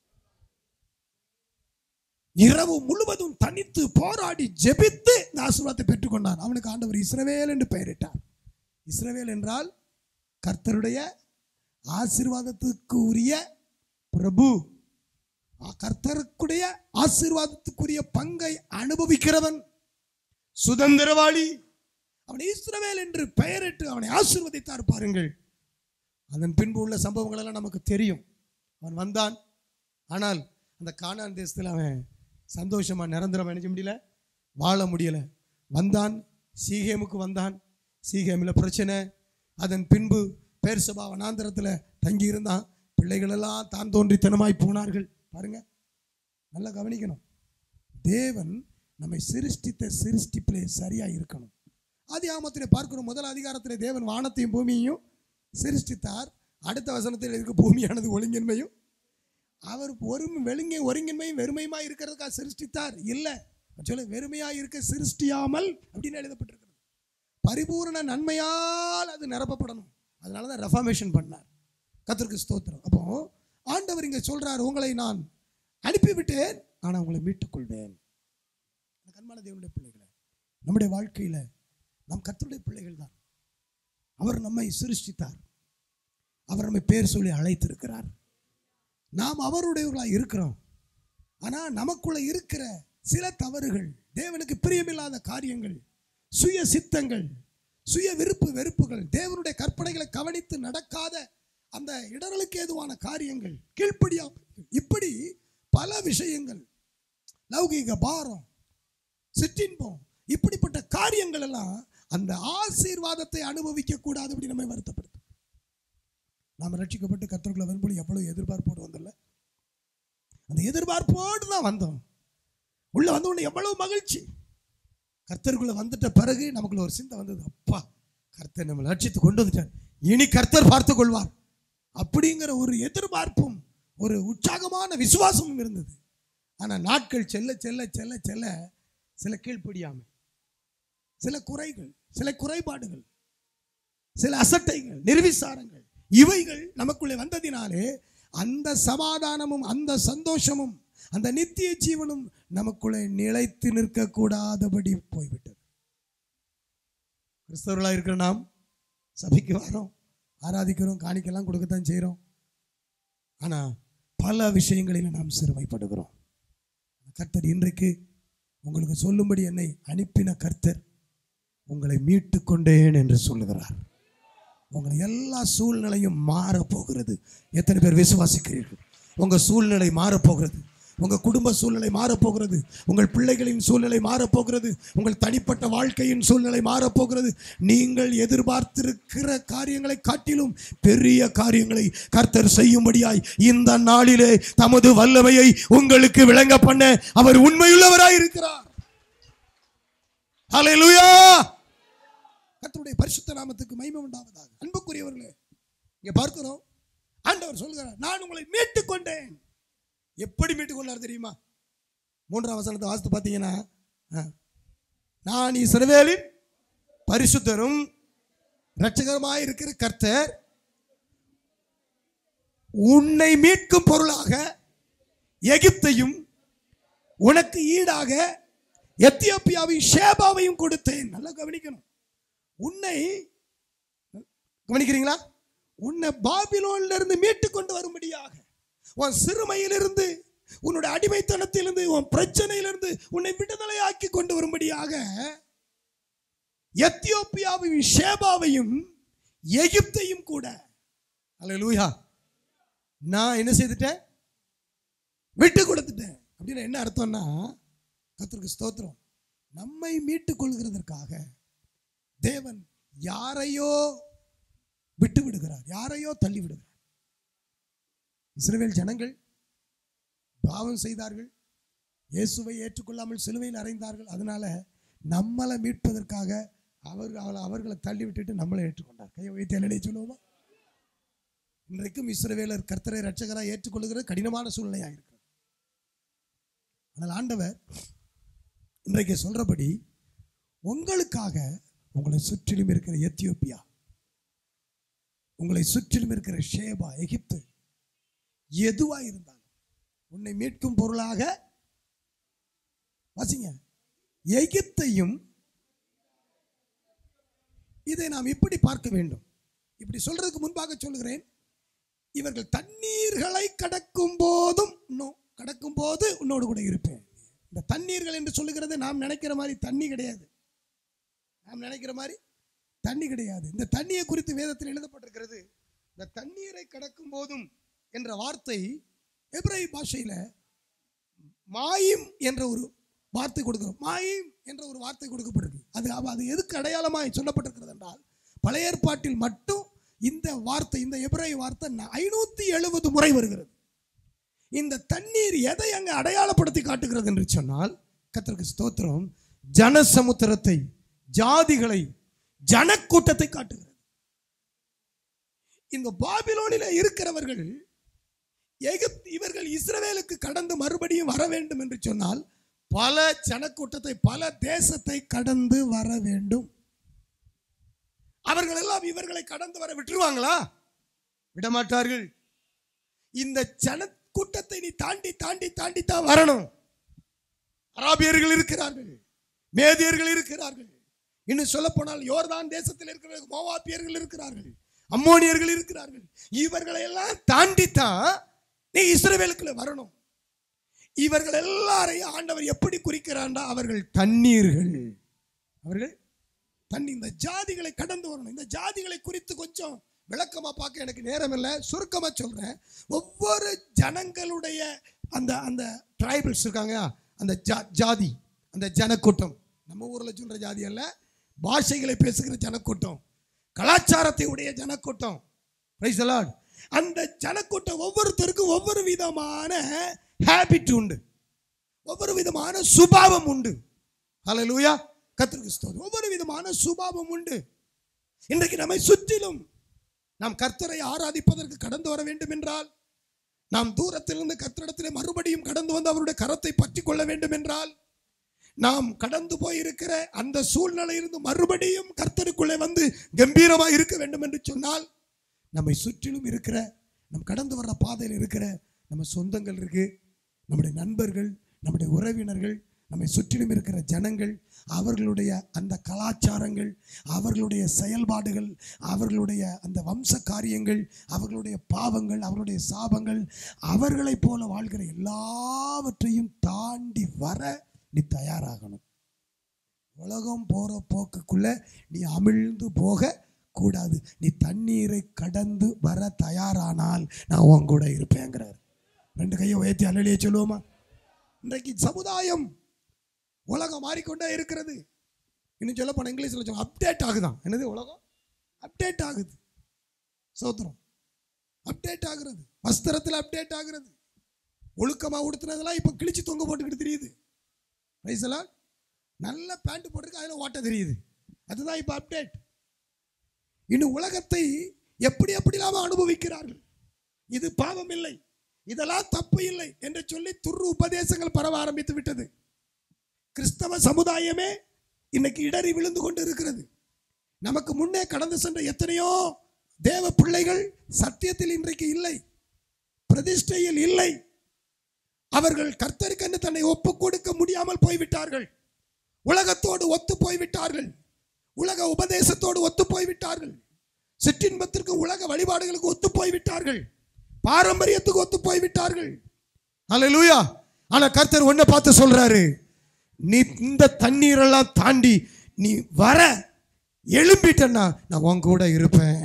இரவு முழுவதும் தனித்து போராடி ஜெபித்து இந்த ஆசீர்வாதத்தை பெற்றுக்கொண்டான் அவனுக்கு ஆண்டவர் இஸ்ரவேல் என்று பெயரிட்டார் இஸ்ரவேல் என்றால் கர்த்தருடைய ஆசீர்வாதத்துக்கு உரிய பிரபு ஆ, கர்த்தருக்குடைய ஆசீர்வாதத்துக்குரிய பங்கை அனுபவிக்கிறவன் சுதந்திரவாளி அவன் இஸ்ரவேல் என்று பெயரிட்டு அவனை ஆசீர்வதித்தார் பாருங்கள் அதன் பின்பு உள்ள சம்பவங்கள் எல்லாம் நமக்கு தெரியும் அவன் வந்தான் ஆனால் அந்த கானான் தேசத்தில் அவன் சந்தோஷமா நிரந்தரம் நினைக்க முடியல வாழ முடியல வந்தான் சீகேமுக்கு வந்தான் சீகேமில் பிரச்சனை அதன் பின்பு பேர்சபா வனாந்திரத்தில் தங்கி இருந்தான் பிள்ளைகள் எல்லாம் தான் தோன்றித்தனமாய் போனார்கள் பாருங்க நல்லா கவனிக்கணும் தேவன் நம்மை சிருஷ்டித்த சிருஷ்டிப்பிலே சரியா இருக்கணும் ஆதி ஆமத்திலே பார்க்கிறோம் முதல் அதிகாரத்திலே தேவன் வானத்தையும் பூமியையும் சிருஷ்டித்தார் அடுத்த வசனத்தில் இருக்க பூமியானது ஒழுங்கின்மையும் அவர் ஒரு வெளுங்க ஒருங்கின்மையும் வெறுமையுமா இருக்கிறதுக்காக சிருஷ்டித்தார் இல்லை சொல்ல வெறுமையா இருக்க சிருஷ்டியாமல் அப்படின்னு எழுதப்பட்டிருக்கிறது பரிபூரண நன்மையால் அது நிரப்பப்படணும் அதனால தான் ரெஃபார்மேஷன் பண்ணார் கத்திற்கு ஸ்தோத்திரம் அப்போ ஆண்டவர் இங்கே சொல்றார் உங்களை நான் அனுப்பிவிட்டேன் ஆனால் உங்களை மீட்டுக் கொள்வேன் கண்மான தேவனுடைய பிள்ளைகளை நம்முடைய வாழ்க்கையில நாம் கர்த்தருடைய பிள்ளைகள் தான் அவர் நம்மை சிருஷ்டித்தார் அவர் நம்மை பேர் சொல்லி அழைத்திருக்கிறார் நாம் அவருடையவர்களாக இருக்கிறோம் ஆனா நமக்குள்ள இருக்கிற சில தவறுகள் தேவனுக்கு பிரியமில்லாத காரியங்கள் சுய சித்தங்கள் சுய விருப்பு வெறுப்புகள் தேவனுடைய கற்பனைகளை கவனித்து நடக்காத அந்த இடரலுக்கு ஏதுவான காரியங்கள் கீழ்ப்படியா இப்படி பல விஷயங்கள் லௌகீக பாரம் சிற்றின்பம் இப்படிப்பட்ட காரியங்கள் எல்லாம் அந்த ஆசீர்வாதத்தை அனுபவிக்க கூடாது அப்படி நம்மை வருத்தப்படுத்தும் நாம் ரட்சிக்கப்பட்டு கத்தர்களை வரும்போது எவ்வளவு எதிர்பார்ப்போடு வந்தல அந்த எதிர்பார்ப்போடு தான் வந்தோம் உள்ள வந்த உடனே எவ்வளவு மகிழ்ச்சி கர்த்தருக்குள்ள வந்துட்ட பிறகு நமக்குள்ள ஒரு சிந்தை வந்தது அப்பா கர்த்தர் நம்மளை ரட்சித்து கொண்டு வந்துட்டார் இனி கர்த்தர் பார்த்து கொள்வார் அப்படிங்கிற ஒரு எதிர்பார்ப்பும் ஒரு உற்சாகமான விசுவாசமும் இருந்தது ஆனா நாட்கள் செல்ல செல்ல செல்ல செல்ல சில கீழ்ப்படியாமை சில குறைகள் சில குறைபாடுகள் சில அசட்டைகள் நிர்விசாரங்கள் இவைகள் நமக்குள்ளே வந்ததினாலே அந்த சமாதானமும் அந்த சந்தோஷமும் அந்த நித்திய ஜீவனும் நமக்குள்ளே நிலைத்து நிற்கக்கூடாதபடி போய்விட்டது கிறிஸ்தவர்களாக இருக்கிற நாம் சபைக்கு வரோம் ஆராதிக்கிறோம் காணிக்கெல்லாம் கொடுக்கத்தான் செய்கிறோம் ஆனால் பல விஷயங்களில் நாம் சிறுமைப்படுகிறோம் கர்த்தர் இன்றைக்கு உங்களுக்கு சொல்லும்படி என்னை அனுப்பின கர்த்தர் உங்களை மீட்டு கொண்டேன் என்று சொல்லுகிறார் உங்களை எல்லா சூழ்நிலையும் மாறப் போகிறது எத்தனை பேர் விசுவாசிக்கிறீர்கள் உங்க சூழ்நிலை மாறப்போகிறது உங்க குடும்ப சூழ்நிலை மாறப்போகிறது உங்கள் பிள்ளைகளின் சூழ்நிலை மாறப்போகிறது உங்கள் தனிப்பட்ட வாழ்க்கையின் சூழ்நிலை மாறப்போகிறது நீங்கள் எதிர்பார்த்திருக்கிற காரியங்களை காட்டிலும் பெரிய காரியங்களை கர்த்தர் செய்யும்படியாய் இந்த நாளிலே தமது வல்லமையை உங்களுக்கு விளங்க பண்ண அவர் உண்மையுள்ளவராய் இருக்கிறார் ஹalleluya கர்த்தருடைய பரிசுத்த நாமத்துக்கு மகிமை உண்டாவதாக அன்புக்குரியவர்களே இங்க பார்க்கிறோம் ஆண்டவர் சொல்கிறார் நான் உங்களை மீட்டுக் கொண்டேன் எப்படி மீட்டுக் கொண்டார் தெரியுமா மூன்றாம் வசனத்தை வாசித்து பார்த்தீங்கன்னா ஆ, நான் இஸ்ரவேலின் பரிசுத்தரும் இரட்சகருமாய் இருக்கிற கர்த்தர் உன்னை மீட்கும் பொருளாக எகிப்தையும் உனக்கு ஈடாக எத்தியோப்பியாவையும் ஷேபாவையும் கொடுத்தேன் நல்லா கவனிக்கணும் உன்னை கவனிக்கிறீங்களா உன்னை பாபிலோன்ல இருந்து மீட்டு கொண்டு வரும்படியாக உன் சிறுமையிலிருந்து உன்னுடைய அடிமைத்தனத்திலிருந்து உன் பிரச்சனையிலிருந்து உன்னை விடுதலையாக்கி கொண்டு வரும்படியாக எத்தியோப்பியாவையும் ஷேபாவையும் எகிப்தையும் கூட அல்லேலூயா நான் என்ன செய்துட்டேன் விட்டு கொடுத்துட்டேன் அப்படின்னு என்ன அர்த்தம்னா கர்த்தருக்கு ஸ்தோத்திரம் நம்மை மீட்டுக் கொள்கிறதற்காக தேவன் யாரையோ விட்டு விடுகிறார் யாரையோ தள்ளி விடுகிறார் இஸ்ரவேல் ஜனங்கள் பாவம் செய்தார்கள் இயேசுவை ஏற்றுக்கொள்ளாமல் சிலுவையில் அறைந்தார்கள் அதனால நம்மளை மீட்பதற்காக அவர் அவளை அவர்களை தள்ளி விட்டுட்டு நம்மளை ஏற்றுக்கொண்டார் கையை வைத்து என்ன சொல்லுவோமா இன்றைக்கும் இஸ்ரவேலர் கர்த்தரை ரட்சகராக ஏற்றுக்கொள்ளுகிற கடினமான சூழ்நிலையாக இருக்கிறது ஆனால் ஆண்டவர் இன்றைக்கு சொல்றபடி உங்களுக்காக உங்களை சுற்றிலும் இருக்கிற எத்தியோப்பியா உங்களை சுற்றிலும் இருக்கிற ஷேபா எகிப்து எதுவா இருந்தாலும் உன்னை மீட்கும் பொருளாக வாசிங்க எகிப்தையும் இதை நாம் இப்படி பார்க்க வேண்டும் இப்படி சொல்றதுக்கு முன்பாக சொல்கிறேன் இவர்கள் தண்ணீர்களை கடக்கும் போதும் இன்னும் கடக்கும் போது உன்னோடு கூட இருப்பேன் இந்த தண்ணீர்கள் என்று சொல்லுகிறது நாம் நினைக்கிற மாதிரி தண்ணி கிடையாது நாம் நினைக்கிற மாதிரி தண்ணி கிடையாது இந்த தண்ணியை குறித்து வேதத்தில் எழுதப்பட்டிருக்கிறது இந்த தண்ணீரை கடக்கும் போதும் என்ற வார்த்தை எப்ரை பாஷையில மாயிம் என்ற ஒரு வார்த்தை கொடுக்கிறோம் மாயிம் என்ற ஒரு வார்த்தை கொடுக்கப்பட்டிருக்கு அது அவ- அது எதுக்கு அடையாளமாய் சொல்லப்பட்டிருக்கிறது என்றால் பழைய ஏற்பாட்டில் மட்டும் இந்த வார்த்தை இந்த எபிரேய வார்த்தை ஐநூத்தி எழுபது முறை வருகிறது இந்த தண்ணீர் எதை அங்க அடையாளப்படுத்தி காட்டுகிறது என்று சொன்னால் கர்த்தருக்கு ஸ்தோத்திரம் ஜனசமுத்திரத்தை ஜாதிகளை ஜனக்கூட்டத்தை காட்டுகிறது இந்த பாபிலோனில இருக்கிறவர்கள் எகிப்து இவர்கள் இஸ்ரவேலுக்கு கடந்து மறுபடியும் வர வேண்டும் என்று சொன்னால் பல ஜனக்கூட்டத்தை பல தேசத்தை கடந்து வர வேண்டும் அவர்கள் எல்லாம் இவர்களை கடந்து வர விட்டுருவாங்களா விடமாட்டார்கள் இந்த ஜனக்கூட்டத்தை நீ தாண்டி தாண்டி தாண்டி தான் வரணும் அராபியர்கள் இருக்கிறார்கள் மேதியர்கள் இருக்கிறார்கள் இன்னும் சொல்ல போனால் யோர்தான் தேசத்தில் இருக்கிற மோவாப்பியர்கள் இருக்கிறார்கள் அம்மோனியர்கள் இருக்கிறார்கள் இவர்களை எல்லாம் தாண்டித்தான் நீ இஸ்ரவேலுக்குள்ள வரணும் இவர்கள் எல்லாரையும் ஆண்டவர் எப்படி குறிக்கிறான்டா அவர்கள் தண்ணீர்கள் அவர்கள் தண்ணி இந்த ஜாதிகளை கடந்து வரணும் இந்த ஜாதிகளை குறித்து கொஞ்சம் விளக்கமா பார்க்க எனக்கு நேரம் இல்லை சுருக்கமா சொல்றேன் ஒவ்வொரு ஜனங்களுடைய அந்த அந்த ட்ரைபல்ஸ் இருக்காங்க அந்த ஜா- ஜாதி அந்த ஜனக்கூட்டம் நம்ம ஊர்ல சொல்ற ஜாதி அல்ல பாஷைகளை பேசுகிற ஜனக்கூட்டம் கலாச்சாரத்தை உடைய ஜனக்கூட்டம் Praise the Lord. அந்த ஜனக்கூட்டம் ஒவ்வொருத்தருக்கும் ஒவ்வொரு விதமான ஹேபிட் உண்டு ஒவ்வொரு விதமான சுபாவம் உண்டு ஹalleluya கர்த்தருக்கு ஸ்தோத்திரம் ஒவ்வொரு விதமான சுபாவம் உண்டு இன்றைக்கு நம்மை சுற்றிலும் நாம் கர்த்தரை ஆராதிப்பதற்கு கடந்து வர வேண்டும் என்றால் நாம் தூரத்திலிருந்து கர்த்தரிடத்திலே மறுபடியும் கடந்து வந்து அவருடைய கரத்தை பற்றி கொள்ள வேண்டும் என்றால் நாம் கடந்து போயிருக்கிற அந்த சூழ்நிலையிலிருந்து மறுபடியும் கர்த்தருக்குள்ளே வந்து கம்பீரமாக இருக்க வேண்டும் என்று சொன்னால் நம்மை சுற்றிலும் இருக்கிற நம் கடந்து வர்ற பாதையில் இருக்கிற நம்ம சொந்தங்கள் இருக்கு நம்முடைய நண்பர்கள் நம்முடைய உறவினர்கள் நம்மை சுற்றிலும் இருக்கிற ஜனங்கள் அவர்களுடைய அந்த கலாச்சாரங்கள் அவர்களுடைய செயல்பாடுகள் அவர்களுடைய அந்த வம்ச காரியங்கள் அவர்களுடைய பாவங்கள் அவர்களுடைய சாபங்கள் அவர்களைப் போல வாழ்கிற எல்லாவற்றையும் தாண்டி வர நீ தயாராகணும் உலகம் போற போக்குக்குள்ள நீ அமிழ்ந்து போக கூடாது நீ தண்ணீரை கடந்து வர தயாரானால் நான் உன் கூட இருப்பேங்கிறார் ரெண்டு கையை உயர்த்தி அலலியே சொல்லுவோமா இன்றைக்கு சமுதாயம் உலகம் மாறிக்கொண்டே இருக்கிறது இன்னும் சொல்ல போன இங்கிலீஷில் சொல்ல அப்டேட் ஆகுதான் என்னது உலகம் அப்டேட் ஆகுது சோத்திரம் அப்டேட் ஆகுறது வஸ்திரத்தில் அப்டேட் ஆகுறது ஒழுக்கமாக உடுத்துனதெல்லாம் இப்போ கிழிச்சு தொங்க போட்டுக்கிட்டு தெரியுது ரைசலா நல்ல பேண்ட் போட்டிருக்கு அதில் ஓட்ட தெரியுது அதுதான் இப்போ அப்டேட் இன்னும் உலகத்தை எப்படி எப்படிலாம் அனுபவிக்கிறார்கள் இது பாவம் இல்லை இதெல்லாம் தப்பு இல்லை என்று சொல்லி துரு உபதேசங்கள் பரவ ஆரம்பித்து விட்டது கிறிஸ்தவ சமுதாயமே இன்னைக்கு இடறி விழுந்து கொண்டு இருக்கிறது நமக்கு முன்னே கடந்து சென்ற எத்தனையோ தேவ பிள்ளைகள் சத்தியத்தில் இன்றைக்கு இல்லை பிரதிஷ்டையில் இல்லை அவர்கள் கர்த்தருக்கென்று தன்னை ஒப்பு கொடுக்க முடியாமல் போய்விட்டார்கள் உலகத்தோடு ஒத்து போய்விட்டார்கள் உலக உபதேசத்தோடு ஒத்து போய்விட்டார்கள் சிற்றின்பத்திற்கு உலக வழிபாடுகளுக்கு ஒத்து போய்விட்டார்கள் பாரம்பரியத்துக்கு ஒத்து போய்விட்டார்கள் அல்லேலூயா ஆனா கர்த்தர் ஒன்ன பார்த்து சொல்றாரு நீ இந்த தண்ணீரெல்லாம் தாண்டி நீ வர எழும்பிட்டன்னா நான் உன் கூட இருப்பேன்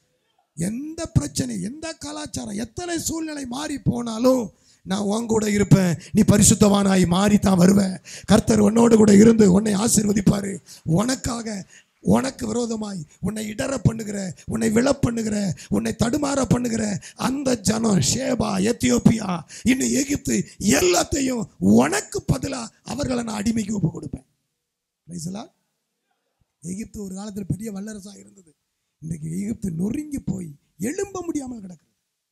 எந்த பிரச்சனை எந்த கலாச்சாரம் எத்தனை சூழ்நிலை மாறி போனாலும் நான் உன் கூட இருப்பேன் நீ பரிசுத்தவானாய் மாறி தான் வருவேன் கர்த்தர் உன்னோடு கூட இருந்து உன்னை ஆசீர்வதிப்பாரு உனக்காக உனக்கு விரோதமாய் உன்னை இடற பண்ணுகிற உன்னை விழ பண்ணுகிற உன்னை தடுமாற பண்ணுகிற அந்த ஜனம் ஷேபா எத்தியோப்பியா இன்னும் எகிப்து எல்லாத்தையும் உனக்கு பதிலா அவர்களை நான் அடிமைக்கு ஒப்பு கொடுப்பேன் Praise the Lord. எகிப்து ஒரு காலத்தில் பெரிய வல்லரசாக இருந்தது இன்றைக்கு எகிப்து நொறுங்கி போய் எழும்ப முடியாமல் கிடக்குது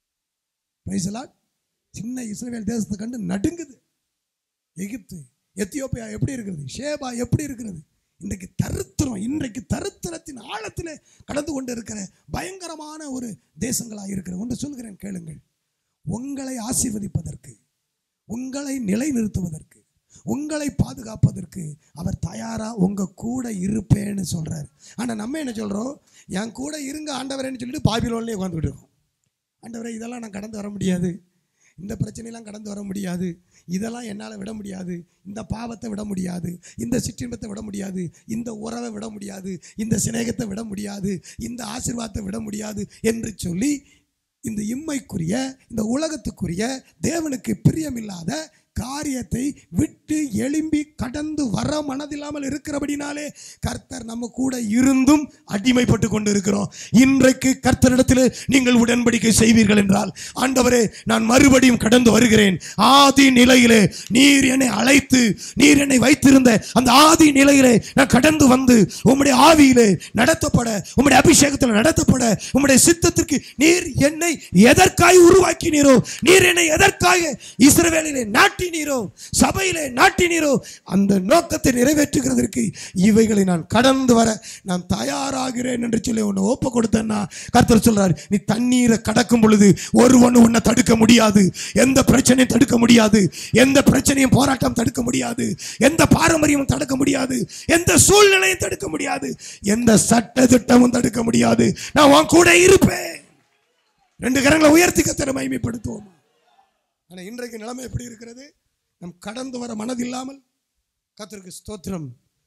Praise the Lord. சின்ன இஸ்ரேல் தேசத்தை கண்டு நடுங்குது எகிப்து எத்தியோப்பியா எப்படி இருக்கிறது ஷேபா எப்படி இருக்கிறது இன்றைக்கு தருத்திரம் இன்றைக்கு தருத்திரத்தின் ஆழத்தில் கடந்து கொண்டு இருக்கிற பயங்கரமான ஒரு தேசங்களாக இருக்கிற ஒன்று சொல்கிறேன் கேளுங்கள் உங்களை ஆசீர்வதிப்பதற்கு உங்களை நிலைநிறுத்துவதற்கு உங்களை பாதுகாப்பதற்கு அவர் தயாரா உங்க கூட இருப்பேன்னு சொல்றாரு ஆனா நம்ம என்ன சொல்றோம் என் கூட இருங்க ஆண்டவரேன்னு சொல்லிட்டு பாபிலோன்லேயே உட்காந்துக்கிட்டு இருக்கோம் ஆண்டவரே இதெல்லாம் நான் கடந்து வர முடியாது இந்த பிரச்சனையெல்லாம் கடந்து வர முடியாது இதெல்லாம் என்னால் விட முடியாது இந்த பாவத்தை விட முடியாது இந்த சிற்றின்பத்தை விட முடியாது இந்த உறவை விட முடியாது இந்த சிநேகத்தை விட முடியாது இந்த ஆசீர்வாதத்தை விட முடியாது என்று சொல்லி இந்த இம்மைக்குரிய இந்த உலகத்துக்குரிய தேவனுக்கு பிரியமில்லாத காரியத்தை விட்டு எழும்பி கடந்து வர மனதில்லாமல் இருக்கிறபடினாலே கர்த்தர் நம்ம கூட இருந்தும் அடிமைப்பட்டு கொண்டு இருக்கிறோம் இன்றைக்கு கர்த்தரிடத்தில் நீங்கள் உடன்படிக்கை செய்வீர்கள் என்றால் ஆண்டவரே நான் மறுபடியும் கடந்து வருகிறேன் ஆதி நிலையிலே நீர் என்னை அழைத்து நீர் என்னை வைத்திருந்த அந்த ஆதி நிலையிலே நான் கடந்து வந்து உம்முடைய ஆவியிலே நடத்தப்பட உம்முடைய அபிஷேகத்தில் நடத்தப்பட உம்முடைய சித்தத்திற்கு நீர் என்னை எதற்காய் உருவாக்கினீரோ நீர் என்னை எதற்காக இஸ்ரவேலிலே நாட்டினீரோ சபையிலே நாட்டினீரோ அந்த நோக்கத்தை நிறைவேற்றுகிறதற்கு இவைகளை நான் கடந்து வர நான் தயாராகிறேன் என்று சொல்லி உன்னை ஒப்பு கொடுத்தேன்னா கர்த்தர் சொல்றாரு நீ தண்ணீரை கடக்கும் பொழுது ஒருவனும் உன்னை தடுக்க முடியாது எந்த பிரச்சனையும் தடுக்க முடியாது எந்த பிரச்சனையும் போராட்டம் தடுக்க முடியாது எந்த பாரம்பரியமும் தடுக்க முடியாது எந்த சூழ்நிலையும் தடுக்க முடியாது எந்த சட்ட திட்டமும் தடுக்க முடியாது நான் உன் கூட இருப்பேன் ரெண்டு கரங்களை உயர்த்தி கத்தரை மகிமைப்படுத்துவோம் ஆனா இன்றைக்கு நிலைமை எப்படி இருக்கிறது நம் கடந்து வர மனதில்லாமல் கத்தருக்கு ஸ்தோத்திரம்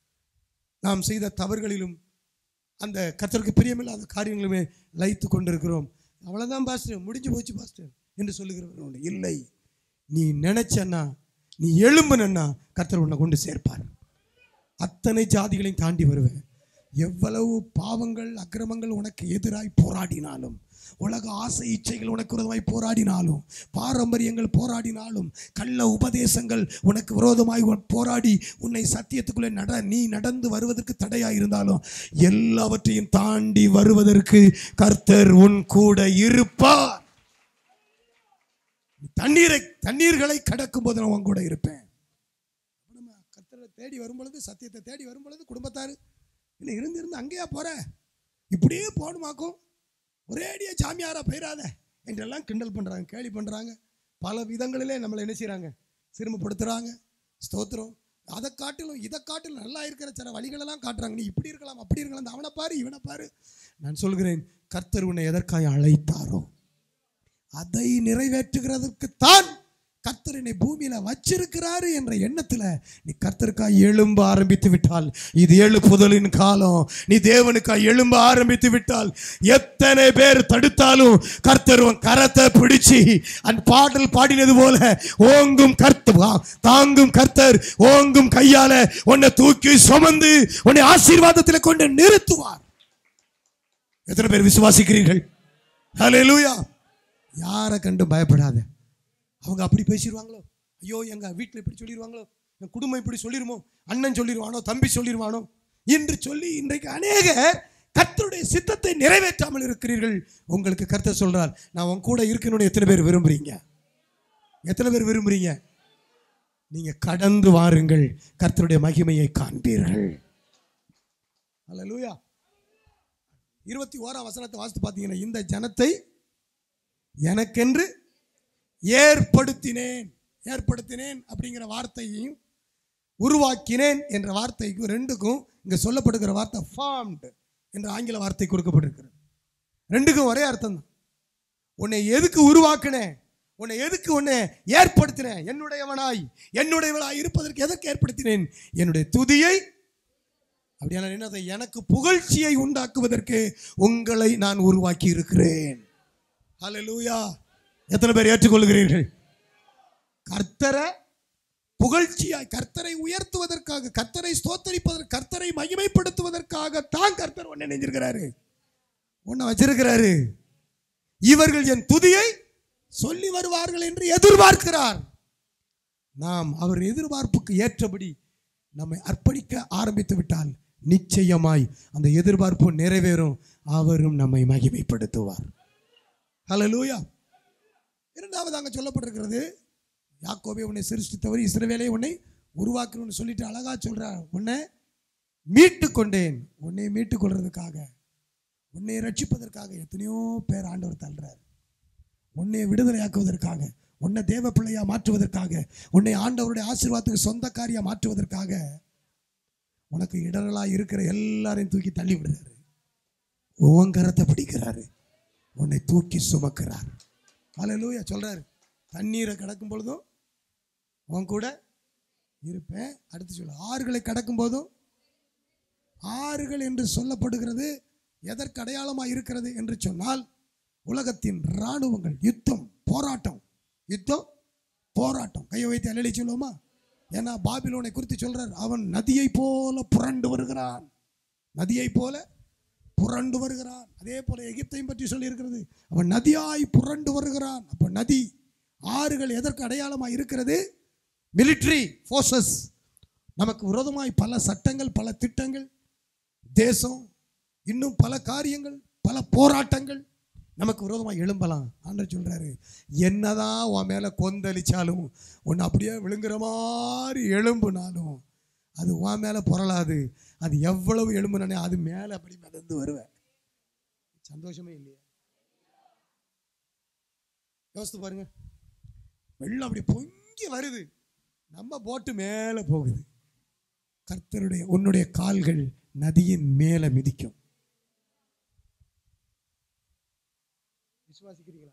நாம் செய்த தவறுகளிலும் அந்த கத்தருக்கு பிரியமில்லாத காரியங்களுமே லயித்து கொண்டிருக்கிறோம் அவ்வளவுதான் பாஸ்டர் முடிஞ்சு போச்சு பாஸ்டர் என்று சொல்லுகிறவர் உண்டு இல்லை நீ நினைச்சன்னா நீ எழும்புனா கர்த்தர் உன்னை கொண்டு சேர்ப்பார் அத்தனை ஜாதிகளையும் தாண்டி வருவேன் எவ்வளவு பாவங்கள் அக்கிரமங்கள் உனக்கு எதிராய் போராடினாலும் உலக ஆசை இச்சைகள் உனக்கு விரோதமாய் போராடினாலும் பாரம்பரியங்கள் போராடினாலும் கள்ள உபதேசங்கள் உனக்கு விரோதமாய் உன் போராடி உன்னை சத்தியத்துக்குள்ளே நட நீ நடந்து வருவதற்கு தடையாய் இருந்தாலும் எல்லாவற்றையும் தாண்டி வருவதற்கு கர்த்தர் உன் கூட இருப்பார் தண்ணீரை தண்ணீர்களை கடக்கும் போது நான் உன் கூட இருப்பேன் நம்ம கர்த்தரை தேடி வரும் பொழுது சத்தியத்தை தேடி வரும் பொழுது குடும்பத்தார் இல்லை இருந்து இருந்து அங்கேயா போற இப்படியே போகணுமாக்கும் ஒரேடியா ஜாமியாரா போயிடாத என்றெல்லாம் கிண்டல் பண்றாங்க கேலி பண்றாங்க பல விதங்களிலே நம்மளை என்ன செய்றாங்க சிறுமப்படுத்துறாங்க ஸ்தோத்திரம் அதை காட்டிலும் இதை காட்டிலும் நல்லா இருக்கிற சில வழிகளெல்லாம் காட்டுறாங்க நீ இப்படி இருக்கலாம் அப்படி இருக்கலாம் இந்த அவனை பாரு இவனை பாரு நான் சொல்கிறேன் கர்த்தர் உன்னை எதற்காக அழைத்தாரோ அதை நிறைவேற்றுகிறதற்குத்தான் கர்த்தர் என்னை பூமியில வச்சிருக்கிறாரு என்ற எண்ணத்துல நீ கர்த்தருக்காய் எழும்ப ஆரம்பித்து விட்டால் இது எழுப்புதலின் காலம் நீ தேவனுக்காய் எழும்ப ஆரம்பித்து விட்டால் எத்தனை பேர் தடுத்தாலும் கர்த்தர் உன் கரத்தை பிடிச்சி அந்த பாடல் பாடினது போல ஓங்கும் கர்த்தர் தாங்கும் கர்த்தர் ஓங்கும் கையால உன்னை தூக்கி சுமந்து உன்னை ஆசீர்வாதத்தில் கொண்டு நிறுத்துவார் எத்தனை பேர் விசுவாசிக்கிறீர்கள் ஹalleluya யாரை கண்டும் பயப்படாத அவங்க அப்படி பேசிடுவாங்களோ ஐயோ எங்க வீட்டில் இப்படி சொல்லிடுவாங்களோ என் குடும்பம் இப்படி சொல்லிருமோ அண்ணன் சொல்லிடுவானோ தம்பி சொல்லிடுவானோ என்று சொல்லி இன்றைக்கு அநேகர் கர்த்தருடைய சித்தத்தை நிறைவேற்றாமல் இருக்கிறீர்கள் உங்களுக்கு கர்த்தர் சொல்றார் நான் உன் கூட இருக்கணும்னு எத்தனை பேர் விரும்புறீங்க எத்தனை பேர் விரும்புறீங்க நீங்க கடந்து வாருங்கள் கர்த்தருடைய மகிமையை காண்பீர்கள் அல்லேலூயா இருபத்தி ஓராம் வசனத்தை வாசித்து பார்த்தீங்கன்னா இந்த ஜனத்தை எனக்கென்று ஏற்படுத்தினேன் ஏற்படுத்தினேன் அப்படிங்கிற வார்த்தையையும் உருவாக்கினேன் என்ற வார்த்தைக்கும் ரெண்டுக்கும் இங்க சொல்லப்படுகிற வார்த்தை ஃபார்ம்டு என்ற ஆங்கில வார்த்தை கொடுக்கப்பட்டிருக்கிறது ரெண்டுக்கும் ஒரே அர்த்தம் தான் உன்னை எதுக்கு உருவாக்கினேன் உன்னை எதுக்கு உன்னை ஏற்படுத்தினேன் என்னுடையவனாய் என்னுடையவனாய் இருப்பதற்கு எதற்கு ஏற்படுத்தினேன் என்னுடைய துதியை அப்படியான என்னது எனக்கு புகழ்ச்சியை உண்டாக்குவதற்கு உங்களை நான் உருவாக்கி இருக்கிறேன் ஹalleluya எத்தனை பேர் ஏற்றுக்கொள்கிறீர்கள் கர்த்தரை புகழ்ச்சியாய் கர்த்தரை உயர்த்துவதற்காக கர்த்தரை ஸ்தோத்தரிப்பதற்கு கர்த்தரை மகிமைப்படுத்துவதற்காக தான் கர்த்தர் ஒன்றை நெஞ்சிருக்கிறாரு ஒன்றை வச்சிருக்கிறாரு இவர்கள் என் துதியை சொல்லி வருவார்கள் என்று எதிர்பார்க்கிறார் நாம் அவர் எதிர்பார்ப்புக்கு ஏற்றபடி நம்மை அர்ப்பணிக்க ஆரம்பித்து விட்டால் நிச்சயமாய் அந்த எதிர்பார்ப்பு நிறைவேறும் அவரும் நம்மை மகிமைப்படுத்துவார் ஹalleluya இரண்டாவது அங்க சொல்லப்பட்டிருக்கிறது யாக்கோபே உன்னை சிருஷ்டித்தவர் இஸ்ரவேலை உன்னை உருவாக்கணும்னு சொல்லிட்டு அழகா சொல்றார் உன்னை மீட்டு கொண்டேன் உன்னை மீட்டு கொள்றதுக்காக உன்னை ரட்சிப்பதற்காக எத்தனையோ பேர் ஆண்டவர் தள்ளுறார் உன்னை விடுதலையாக்குவதற்காக உன்னை தேவ பிள்ளையா மாற்றுவதற்காக உன்னை ஆண்டவருடைய ஆசீர்வாதத்துக்கு சொந்தக்காரியா மாற்றுவதற்காக உனக்கு இடரலா இருக்கிற எல்லாரையும் தூக்கி தள்ளி விடுறாரு உன் கரத்தை பிடிக்கிறாரு உன்னை தூக்கி சுமக்கிறார் ஹalleluya சொல்றாரு தண்ணீரை கடக்கும் பொழுதும் உன் கூட இருப்பேன் அடுத்து சொல்ல ஆறுகளை கடக்கும் போதும் ஆறுகள் என்று சொல்லப்படுகிறது எதற்கு அடையாளமாக இருக்கிறது என்று சொன்னால் உலகத்தின் இராணுவங்கள் யுத்தம் போராட்டம் யுத்தம் போராட்டம் கையை வைத்து அலறி சொல்லுவோமா ஏன்னா பாபிலோனை குறித்து சொல்றார் அவன் நதியை போல புரண்டு வருகிறான் நதியை போல புரண்டு வருகிறான் அதே போல எகிப்தையும் பற்றி சொல்லி இருக்கிறது அவன் நதியாய் புரண்டு வருகிறான் அப்ப நதி ஆறுகள் எதற்கு அடையாளமாய் இருக்கிறது மிலிட்ரி ஃபோர்ஸஸ் நமக்கு விரோதமாய் பல சட்டங்கள் பல திட்டங்கள் தேசம் இன்னும் பல காரியங்கள் பல போராட்டங்கள் நமக்கு விரோதமாக எழும்பலாம் ஆண்டவர் சொல்றாரு என்னதான் உன் மேல கொந்தளிச்சாலும் உன்னை அப்படியே விழுங்குற மாதிரி எழும்புனாலும் அது உன் மேல புரளாது அது எவ்வளவு எழும்புனானே அது மேல அப்படி மிதந்து வருவேன் சந்தோஷமே இல்லையா யோசித்து பாருங்க வெள்ளம் அப்படி பொங்கி வருது நம்ம போட்டு மேலே போகுது கர்த்தருடைய உன்னுடைய கால்கள் நதியின் மேலே மிதிக்கும் விசுவாசிக்கிறீங்களா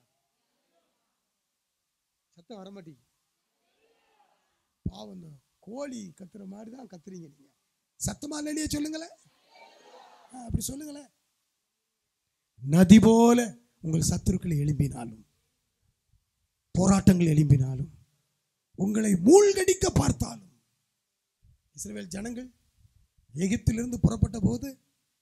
சத்தம் வர மாட்டேங்குது பாவம் தான். கோழி கத்துற மாதிரி தான் கத்துறீங்க நீங்க சத்தமா இல்லையே சொல்லுங்களேன் ஆ, அப்படி சொல்லுங்களேன் நதி போல உங்கள் சத்துருக்கள் எழும்பினாலும் போராட்டங்கள் எழும்பினாலும் உங்களை மூழ்கடிக்க பார்த்தாலும் இஸ்ரவேல் ஜனங்கள் எகிப்திலிருந்து புறப்பட்ட போது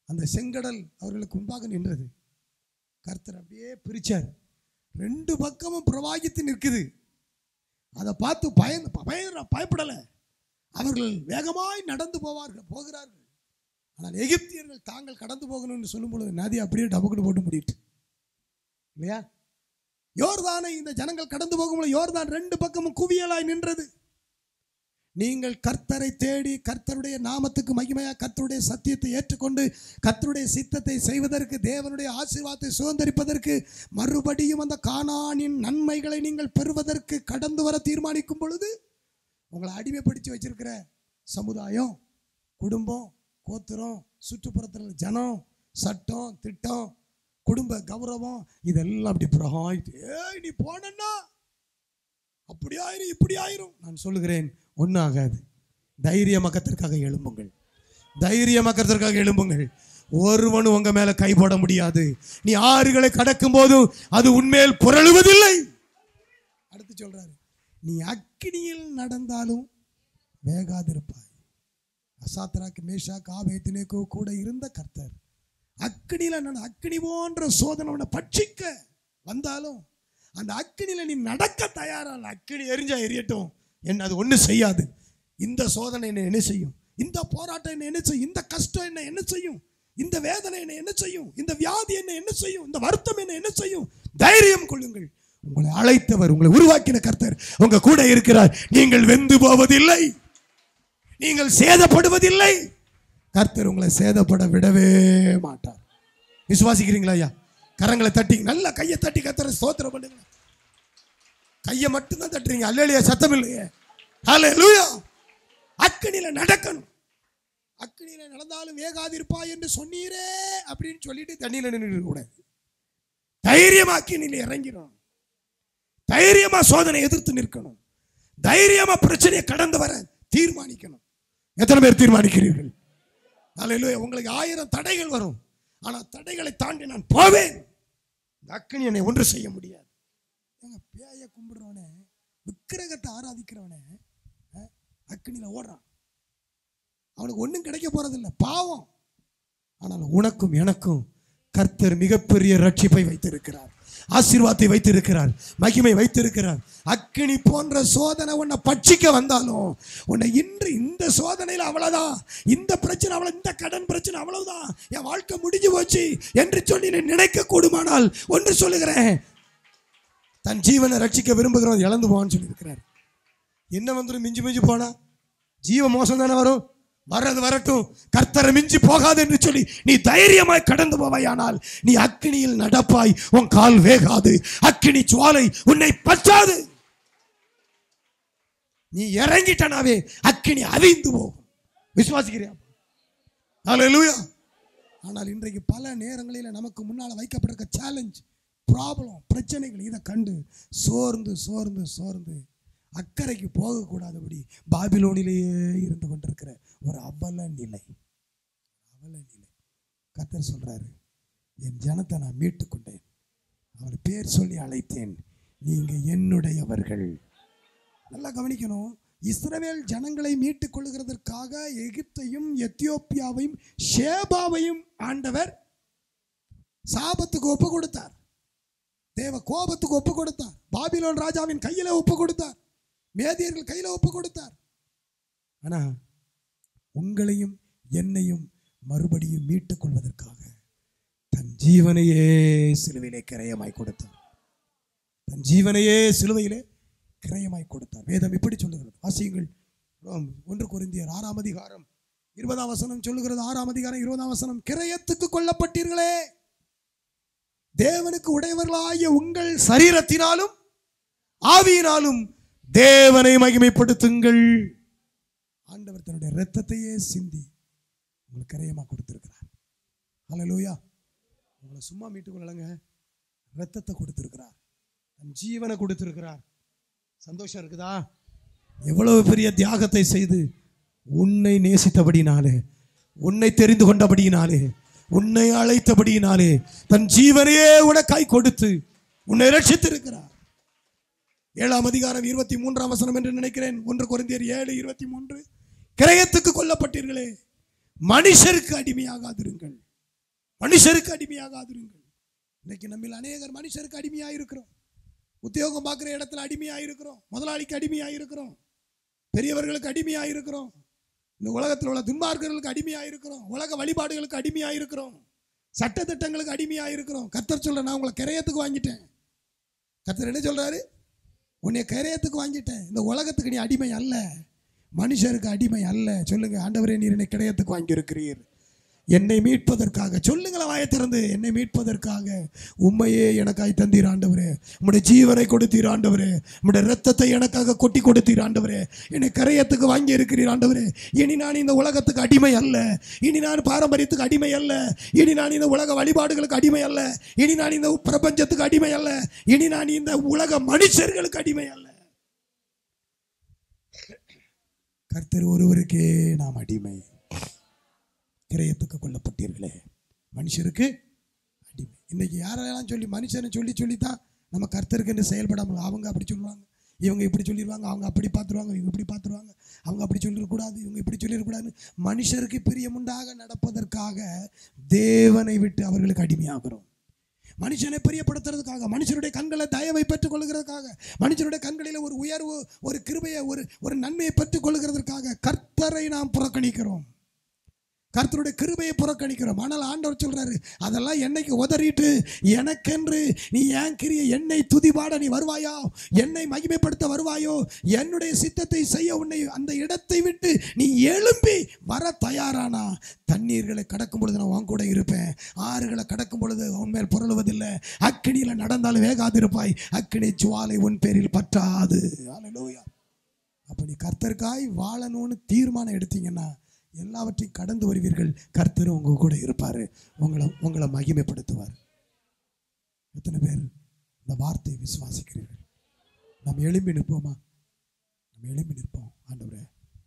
அந்த செங்கடல் அவர்களுக்கு முன்பாக நின்றது கர்த்தர் அப்படியே பிரிச்சார் ரெண்டு பக்கமும் பிரவாகித்து நிற்குது அதை பார்த்து பயந்து பயந்து பயப்படலை அவர்கள் வேகமாய் நடந்து போவார்கள் போகிறார்கள் ஆனால் எகிப்தியர்கள் தாங்கள் கடந்து போகணும்னு சொல்லும் பொழுது நதி அப்படியே டபக்குன்னு போட்டு முடிட்டு இல்லையா யோர்தானை இந்த ஜனங்கள் கடந்து போகும்போது யோர்தான் ரெண்டு பக்கமும் குவியலாய் நின்றது நீங்கள் கர்த்தரை தேடி கர்த்தருடைய நாமத்துக்கு மகிமையா கர்த்தருடைய சத்தியத்தை ஏற்றுக்கொண்டு கர்த்தருடைய சித்தத்தை செய்வதற்கு தேவனுடைய ஆசீர்வாதத்தை சுதந்திரிப்பதற்கு மறுபடியும் அந்த கானானின் நன்மைகளை நீங்கள் பெறுவதற்கு கடந்து வர தீர்மானிக்கும் பொழுது உங்களை அடிமைப்படுத்தி வச்சிருக்கிற சமுதாயம் குடும்பம் கோத்திரம் சுற்றுப்புறத்தில் ஜனம் சட்டம் திட்டம் குடும்ப கௌரவம் இதெல்லாம் அப்படி பிரகாய்த்து ஏய் நீ போனன்னா அப்படி ஆயிரும் இப்படி ஆயிரும் நான் சொல்லுகிறேன் ஒன்றும் ஆகாது தைரியமாக்கத்திற்காக எழும்புங்கள் தைரியமாக்கத்திற்காக எழும்புங்கள் ஒருவனும் உங்க மேல கை போட முடியாது நீ ஆறுகளை கடக்கும் போதும் அது உன்மேல் புரளுவதில்லை அடுத்து சொல்றாரு நீ அக்கினியில் நடந்தாலும் வேகாதிருப்பாய் அசாத்ராக்கு மேஷா காவேத்தினேக்கோ கூட இருந்த கர்த்தர் அக்கினியில நான் அக்கினி போன்ற சோதனை உன்னை பட்சிக்க வந்தாலும் அந்த அக்கினியில நீ நடக்க தயாரா இல்ல. அக்கினி எரிஞ்சா எரியட்டும் என்ன அது ஒண்ணு செய்யாது இந்த சோதனை என்ன என்ன செய்யும் இந்த போராட்டம் என்ன என்ன செய்யும் இந்த கஷ்டம் என்ன என்ன செய்யும் இந்த வேதனை என்ன என்ன செய்யும் இந்த வியாதி என்ன என்ன செய்யும் இந்த வருத்தம் என்ன என்ன செய்யும் தைரியம் கொள்ளுங்கள் உங்களை அழைத்தவர் உங்களை உருவாக்கின கர்த்தர் உங்க கூட இருக்கிறார் நீங்கள் வெந்து போவதில்லை நீங்கள் சேதப்படுவதில்லை கர்த்தர் உங்களை சேதப்பட விடவே மாட்டார் விசுவாசிக்கிறீங்களா ஐயா கரங்களை தட்டி நல்ல கையை தட்டி கர்த்தரை ஸ்தோத்திரம் பண்ணுங்க கையை மட்டும்தான் தட்டுறீங்க அல்லையா சத்தம் இல்லையே ஹalleluya அக்கினியில நடக்கணும் அக்கினியில நடந்தாலும் வேகாதிருப்பாய் என்று சொன்னீரே அப்படின்னு சொல்லிட்டு தண்ணியில நின்று கூடாது தைரியமா அக்கினியில இறங்கிடணும் தைரியமா சோதனை எதிர்த்து நிற்கணும் தைரியமா பிரச்சனையை கடந்து வர தீர்மானிக்கணும் எத்தனை பேர் தீர்மானிக்கிறீர்கள் அல்லேலூயா உங்களுக்கு ஆயிரம் தடைகள் வரும் ஆனா தடைகளை தாண்டி நான் போவேன் இந்த அக்கினி என்னை ஒன்று செய்ய முடியாது ஏங்க பேய கும்பிடுறவனே விக்கிரகத்தை ஆராதிக்கிறவனே அஹ், அக்கினியில ஓடுறான் அவனுக்கு ஒன்றும் கிடைக்க போறதில்லை பாவம் ஆனால் உனக்கும் எனக்கும் கர்த்தர் மிகப்பெரிய ரட்சிப்பை வைத்திருக்கிறார் ஆசீர்வாதத்தை வைத்திருக்கிறார் மகிமை வைத்திருக்கிறார் அக்கினி போன்ற சோதனை உன்னை பட்சிக்க வந்தாலும் உன்னை இன்று இந்த சோதனையில் அவ்வளவுதான் இந்த பிரச்சனை அவ்வளவு இந்த கடன் பிரச்சனை அவ்வளவுதான் என் வாழ்க்கை முடிஞ்சு போச்சு என்று சொல்லி நீ நினைக்க கூடுமானால் ஒன்று சொல்லுகிறேன் தன் ஜீவனை ரட்சிக்க விரும்புகிறவன் இழந்து போவான்னு சொல்லியிருக்கிறார் என்ன வந்துடும் மிஞ்சி மிஞ்சி போனா ஜீவ மோசம் தானே வரும் வர்றது வரட்டும் கர்த்தரை மிஞ்சி போகாது என்று சொல்லி நீ தைரியமாய் கடந்து போவாயானால் நீ அக்கினியில் நடப்பாய் உன் கால் வேகாது அக்கினி ஜுவாலை உன்னை பற்றாது நீ இறங்கிட்டனாவே அக்கினி அவிந்து போகும் விசுவாசிக்கிறியா ஹalleluya ஆனால் இன்றைக்கு பல நேரங்களில் நமக்கு முன்னால் வைக்கப்பட்டிருக்க சேலஞ்ச் ப்ராப்ளம் பிரச்சனைகள் இதை கண்டு சோர்ந்து சோர்ந்து சோர்ந்து அக்கறைக்கு போகக்கூடாதபடி பாபிலோனிலேயே இருந்து கொண்டிருக்கிற ஒரு அவல நிலை அவல நிலை கத்தர் சொல்றாரு என் ஜனத்தை நான் மீட்டு கொண்டேன் அவர் பேர் சொல்லி அழைத்தேன் நீங்க என்னுடையவர்கள் நல்லா கவனிக்கணும் இஸ்ரவேல் ஜனங்களை மீட்டுக் கொள்ளுகிறதற்காக எகிப்தையும் எத்தியோப்பியாவையும் ஷேபாவையும் ஆண்டவர் சாபத்துக்கு ஒப்பு கொடுத்தார் தேவ கோபத்துக்கு ஒப்பு கொடுத்தார் பாபிலோன் ராஜாவின் கையில ஒப்பு கொடுத்தார் மேதியர்கள் கையில ஒப்பு கொடுத்தார் ஆனா உங்களையும் என்னையும் மறுபடியும் மீட்டுக் கொள்வதற்காக தன் ஜீவனையே சிலுவையிலே கிரயமாய் கொடுத்தார் தன் ஜீவனையே சிலுவையிலே கிரயமாய் கொடுத்தார் வேதம் இப்படி சொல்லுகிறது வாசியுங்கள் ரோம் ஒன்று கொரிந்தியர் ஆறாம் அதிகாரம் இருபதாம் வசனம் சொல்லுகிறது ஆறாம் அதிகாரம் இருபதாம் வசனம் கிரயத்துக்கு கொல்லப்பட்டீர்களே தேவனுக்கு உடையவர்களாகிய உங்கள் சரீரத்தினாலும் ஆவியினாலும் தேவனை மகிமைப்படுத்துங்கள் ஆண்டவர் தன்னுடைய இரத்தத்தையே சிந்தி உங்களுக்கு கரையமா கொடுத்திருக்கிறார் ஹalleluya உங்களை சும்மா மீட்டுக் கொள்ளலங்க ரத்தத்தை கொடுத்திருக்கிறார் தன் ஜீவனை கொடுத்திருக்கிறார் சந்தோஷம் இருக்குதா எவ்வளவு பெரிய தியாகத்தை செய்து உன்னை நேசித்தபடினாலே உன்னை தெரிந்து கொண்டபடியினாலே உன்னை அழைத்தபடியினாலே தன் ஜீவனையே உனக்காய் கொடுத்து உன்னை ரட்சித்திருக்கிறார் ஏழாம் அதிகாரம் இருபத்தி மூன்றாம் வசனம் என்று நினைக்கிறேன் ஒன்று குறைந்தியர் ஏழு இருபத்தி மூன்று கிரயத்துக்கு கொல்லப்பட்டீர்களே மனுஷருக்கு அடிமையாகாதிருங்கள் மனுஷருக்கு அடிமையாகாதிருங்கள் இன்னைக்கு நம்மில் அநேகர் மனுஷருக்கு அடிமையாக இருக்கிறோம் உத்தியோகம் பார்க்குற இடத்துல அடிமையாக இருக்கிறோம் முதலாளிக்கு அடிமையாக இருக்கிறோம் பெரியவர்களுக்கு அடிமையாக இருக்கிறோம் இந்த உலகத்தில் உள்ள துன்மார்க்கர்களுக்கு அடிமையாக இருக்கிறோம் உலக வழிபாடுகளுக்கு அடிமையாக இருக்கிறோம் சட்டத்திட்டங்களுக்கு அடிமையாக இருக்கிறோம் கத்தர் சொல்ற நான் உங்களை கிரையத்துக்கு வாங்கிட்டேன் கத்தர் என்ன சொல்றாரு உன்னை கிரையத்துக்கு வாங்கிட்டேன் இந்த உலகத்துக்கு நீ அடிமை அல்ல மனுஷருக்கு அடிமை அல்ல சொல்லுங்க ஆண்டவரே நீர் என்னை கிரையத்துக்கு வாங்கியிருக்கிறீர் என்னை மீட்பதற்காக சொல்லுங்களேன் வாயை திறந்து என்னை மீட்பதற்காக உண்மையே எனக்காய் தந்தீர் ஆண்டவரே உம்முடைய ஜீவனை கொடுத்தீர் ஆண்டவரே உம்முடைய ரத்தத்தை எனக்காக கொட்டி கொடுத்தீர் ஆண்டவரே என்னை கரையத்துக்கு வாங்கி இருக்கிறீர் ஆண்டவரே இனி நான் இந்த உலகத்துக்கு அடிமை அல்ல இனி நான் பாரம்பரியத்துக்கு அடிமை அல்ல இனி நான் இந்த உலக வழிபாடுகளுக்கு அடிமை அல்ல இனி நான் இந்த பிரபஞ்சத்துக்கு அடிமை அல்ல இனி நான் இந்த உலக மனுஷர்களுக்கு அடிமை அல்ல கர்த்தர் ஒருவருக்கே நாம் அடிமை கிரயத்துக்கு கொல்லப்பட்டீர்களே மனுஷருக்கு அடிமை இன்னைக்கு யாரெல்லாம் சொல்லி மனுஷனை சொல்லி சொல்லி தான் நம்ம கர்த்தருக்கு என்று செயல்படாமல் அவங்க அப்படி சொல்லுவாங்க இவங்க இப்படி சொல்லிடுவாங்க அவங்க அப்படி பார்த்துருவாங்க இவங்க இப்படி பார்த்துருவாங்க அவங்க அப்படி சொல்லிடக்கூடாது இவங்க இப்படி சொல்லிடக்கூடாதுன்னு மனுஷருக்கு பிரியமுண்டாக நடப்பதற்காக தேவனை விட்டு அவர்களுக்கு அடிமையாகிறோம் மனுஷனை பிரியப்படுத்துறதுக்காக மனுஷனுடைய கண்களை தயவை பெற்றுக் கொள்கிறதுக்காக மனுஷனுடைய கண்களில் ஒரு உயர்வு ஒரு கிருபையை ஒரு ஒரு நன்மையை பெற்றுக் கொள்கிறதற்காக கர்த்தரை நாம் புறக்கணிக்கிறோம் கர்த்தருடைய கிருபையை புறக்கணிக்கிறோம் ஆனால் ஆண்டவர் சொல்றாரு அதெல்லாம் என்னைக்கு உதறிட்டு எனக்கென்று நீ ஏன் கிரிய என்னை துதிபாட நீ வருவாயோ என்னை மகிமைப்படுத்த வருவாயோ என்னுடைய சித்தத்தை செய்ய உன்னை அந்த இடத்தை விட்டு நீ எழும்பி வர தயாரானா தண்ணீர்களை கடக்கும் பொழுது நான் உன் கூட இருப்பேன் ஆறுகளை கடக்கும் பொழுது உன் மேல் புரளுவதில்லை அக்கினியில் நடந்தாலும் வேகாதிருப்பாய் அக்கினி ஜுவாலை உன் பேரில் பற்றாது ஹalleluya அப்ப நீ கர்த்தருக்காய் வாழணும்னு தீர்மானம் எடுத்தீங்கன்னா எல்லாவற்றையும் கடந்து வருவீர்கள் கர்த்தர் உங்க கூட இருப்பாரு உங்களை உங்களை மகிமைப்படுத்துவார் எத்தனை பேர் இந்த வார்த்தையை விசுவாசிக்கிறீர்கள் நாம் எழும்பி நிற்போமா நம்ம எழும்பி நிற்போம் ஆண்டவரே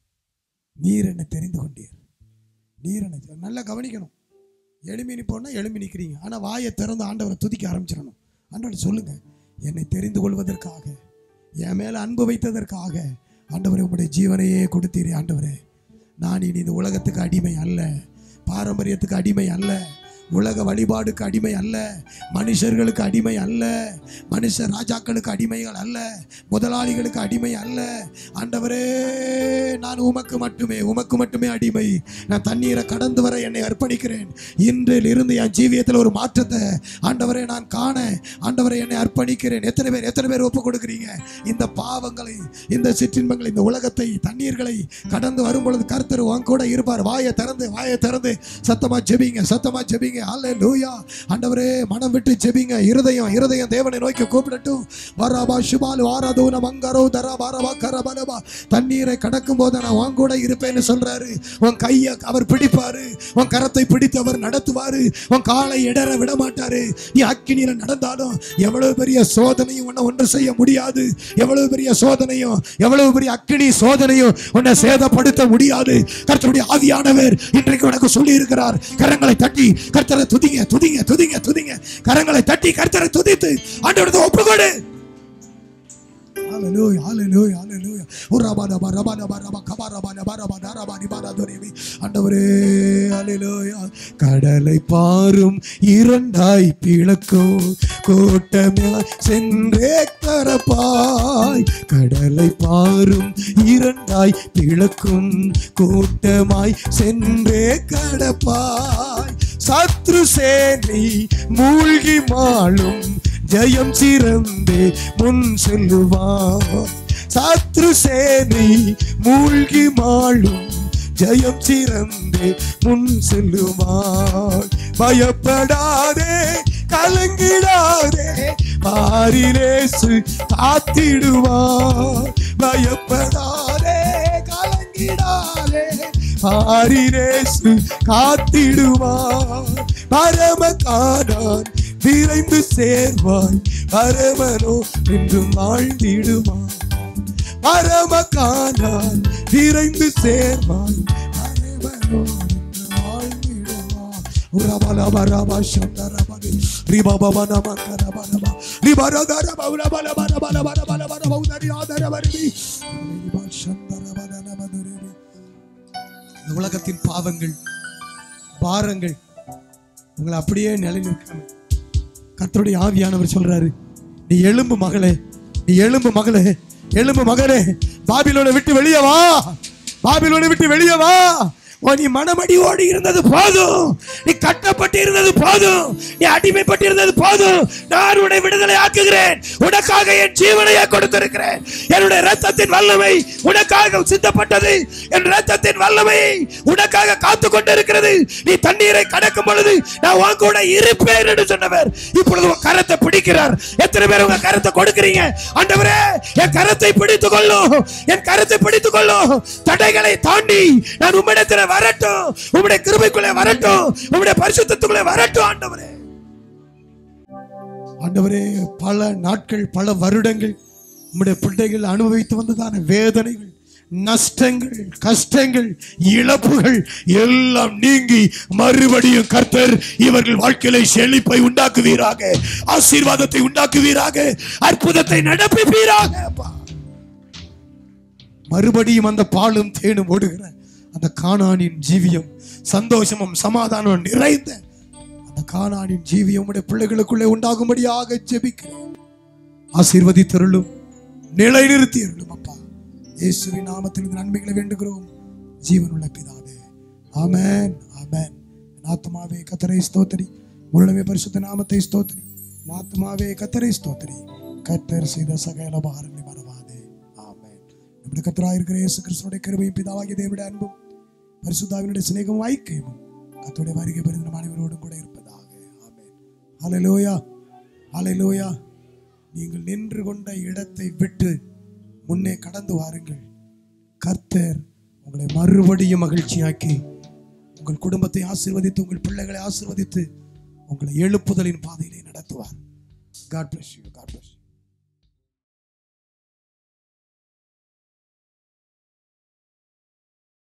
நீர் என்னை தெரிந்து கொண்டீர் நீர் என்னை தெ- நல்லா கவனிக்கணும் எழும்பி நிற்போம்னா எழும்பி நிற்கிறீங்க ஆனால் வாயை திறந்து ஆண்டவரை துதிக்க ஆரம்பிச்சிடணும் ஆண்டவரை சொல்லுங்க என்னை தெரிந்து கொள்வதற்காக என் மேல அன்பு வைத்ததற்காக ஆண்டவரே உங்களுடைய ஜீவனையே கொடுத்தீரே ஆண்டவரே நான் இனி இந்த உலகத்துக்கு அடிமை அல்ல பாரம்பரியத்துக்கு அடிமை அல்ல உலக வழிபாடுக்கு அடிமை அல்ல மனுஷர்களுக்கு அடிமை அல்ல மனுஷ ராஜாக்களுக்கு அடிமைகள் அல்ல முதலாளிகளுக்கு அடிமை அல்ல ஆண்டவரே நான் உமக்கு மட்டுமே உமக்கு மட்டுமே அடிமை நான் தண்ணீரை கடந்து வர என்னை அர்ப்பணிக்கிறேன் இன்றில் இருந்து என் ஜீவியத்தில் ஒரு மாற்றத்தை ஆண்டவரே நான் காண ஆண்டவரை என்னை அர்ப்பணிக்கிறேன் எத்தனை பேர் எத்தனை பேர் ஒப்பு கொடுக்குறீங்க இந்த பாவங்களை இந்த சிற்றின்பங்களை இந்த உலகத்தை தண்ணீர்களை கடந்து வரும் பொழுது கர்த்தர் உன் கூட இருப்பார் வாயை திறந்து வாயை திறந்து சத்தமா ஜெபிங்க சத்தமா ஜெபிங்க அல்லேலூயா ஆண்டவரே மனம் விட்டு ஜெபிங்க இருதயம் இருதயம் தேவனை நோக்கி கூப்பிடட்டும் வராபா சுபாலு ஆராதோன மங்கரோ தரா பாரபா கரபலபா தண்ணீரை கடக்கும் போது நான் உன் கூட இருப்பேன்னு சொல்றாரு உன் கையை அவர் பிடிப்பாரு உன் கரத்தை பிடித்து அவர் நடத்துவாரு உன் காலை இடற விட மாட்டாரு நீ அக்கினியில நடந்தாலும் எவ்வளவு பெரிய சோதனையும் உன்னை ஒன்று செய்ய முடியாது எவ்வளவு பெரிய சோதனையும் எவ்வளவு பெரிய அக்கினி சோதனையும் உன்னை சேதப்படுத்த முடியாது கர்த்தருடைய ஆவியானவர் இன்றைக்கு உனக்கு சொல்லி இருக்கிறார் கரங்களை தட்டி கர்த்தரை துதிங்க துதிங்க துதிங்க துதிங்க கரங்களை தட்டி கர்த்தரை துதித்து ஆண்டவரது ஒப்புக்கொடு Hallelujah, hallelujah, hallelujah. உரபானபா, ரபானபா, ரபா, கபாரபா, நபா, ரபா, தாரபா, நிபாரா, துரிவி. ஆண்டவரே hallelujah. கடலை பாரும் இரண்டாய் பிளக்கும் கூட்டமே சென்றே கரப்பாய் கடலை பாரும் இரண்டாய் பிளக்கும் கூட்டமாய் சென்றே கடப்பாய் சத்ரு சேனை மூழ்கி மாளும் ஜெயம் சிறந்தே முன் செல்லுவார் சத்ரு சேனை மூழ்கி மாளும் ஜெயம் சிறந்தே முன் செல்லுவார் பயப்படாதே கலங்கிடாதே பாரிலேசு காத்திடுவார் பயப்படாதே கலங்கிடாதே பாரிலேசு காத்திடுவார் பரம காடான் விரைந்து சேர்வாய் பரமனோ என்றும் வாழ்ந்திடுவான் பரம காணான் விரைந்து சேர்வாய் பரமனோ என்று வாழ்ந்திடுவான் உரபலபரப சந்தரபதி ரிபபபனமகரபரப ரிபரதரப உரபலபரபரபரபரபரப உதரியாதரபரிபி ரிப சந்தரபதனமதுரிபி இந்த உலகத்தின் பாவங்கள் பாரங்கள் உங்களை அப்படியே நிலைநிற்காம கர்த்தருடைய ஆவியானவர் சொல்றாரு நீ எலும்பு மகளே நீ எலும்பு மகளே எலும்பு மகளே பாபிலோனை விட்டு வெளியே வா பாபிலோனை விட்டு வெளியே வா ஓ நீ மனமடியோடு இருந்தது போதும் நீ கட்டப்பட்டு இருந்தது போதும் நீ அடிமைப்பட்டு இருந்தது போதும் நான் உன்னை விடுதலை ஆக்குகிறேன் உனக்காக என் ஜீவனையே கொடுத்திருக்கிறேன் என்னுடைய ரத்தத்தின் வல்லமை உனக்காக சிந்தப்பட்டது என் ரத்தத்தின் வல்லமை உனக்காக காத்து கொண்டிருக்கிறது நீ தண்ணீரை கடக்கும் பொழுது நான் உன் கூட இருப்பேன் என்று சொன்னவர் இப்பொழுது உன் கரத்தை பிடிக்கிறார் எத்தனை பேர் உங்க கரத்தை கொடுக்கிறீங்க ஆண்டவரே என் கரத்தை பிடித்துக் கொள்ளும் என் கரத்தை பிடித்துக் கொள்ளும் தடைகளை தாண்டி நான் உம்மிடத்தில் வரட்டும் உம்முடைய கிருபைக்குள்ளே வரட்டும் உம்முடைய பரிசுத்தத்துக்குள்ளே வரட்டும் ஆண்டவரே ஆண்டவரே பல நாட்கள் பல வருடங்கள் உம்முடைய பிள்ளைகள் அனுபவித்து வந்ததான வேதனைகள் நஷ்டங்கள் கஷ்டங்கள் இழப்புகள் எல்லாம் நீங்கி மறுபடியும் கர்த்தர் இவர்கள் வாழ்க்கையில செழிப்பை உண்டாக்குவீராக ஆசீர்வாதத்தை உண்டாக்குவீராக அற்புதத்தை நடப்பிப்பீராக அப்பா. மறுபடியும் அந்த பாலும் தேனும் ஓடுகிற அந்த காணானின் ஜீவியம் சந்தோஷமும் சமாதானமும் நிறைந்த அந்த காணானின் ஜீவியம் உடைய பிள்ளைகளுக்குள்ளே உண்டாகும்படியாக ஜெபிக்கிறேன் ஆசீர்வதித்தருளும் நிலைநிறுத்தி அருளும் அப்பா இயேசுவின் நாமத்தில் இந்த நன்மைகளை வேண்டுகிறோம் ஜீவனுள்ள பிதாவே ஆமென் ஆமென் என் ஆத்மாவே கத்தரை ஸ்தோத்திரி முழுமே பரிசுத்த நாமத்தை ஸ்தோத்திரி என் ஆத்மாவே கத்தரை ஸ்தோத்திரி கத்தர் செய்த சகல பாரங்களை மறவாதே ஆமென் நம்முடைய கத்தராக இருக்கிற இயேசு கிறிஸ்துடைய கிருபையும் பிதாவாகிய தேவனுடைய அன்பும் பரிசுத்தாவினுடைய சிநேகம் ஐக்கியமும் கத்தோடைய வருகை பெருந்த அனைவரோடும் கூட இருப்பதாக ஆமென் ஹalleluya ஹalleluya நீங்கள் நின்று கொண்ட இடத்தை விட்டு முன்னே கடந்து வாருங்கள் கர்த்தர் உங்களை மறுபடியும் மகிழ்ச்சியாக்கி உங்கள் குடும்பத்தை ஆசீர்வதித்து உங்கள் பிள்ளைகளை ஆசீர்வதித்து உங்களை எழுப்புதலின் பாதையிலே நடத்துவார் God bless you God bless you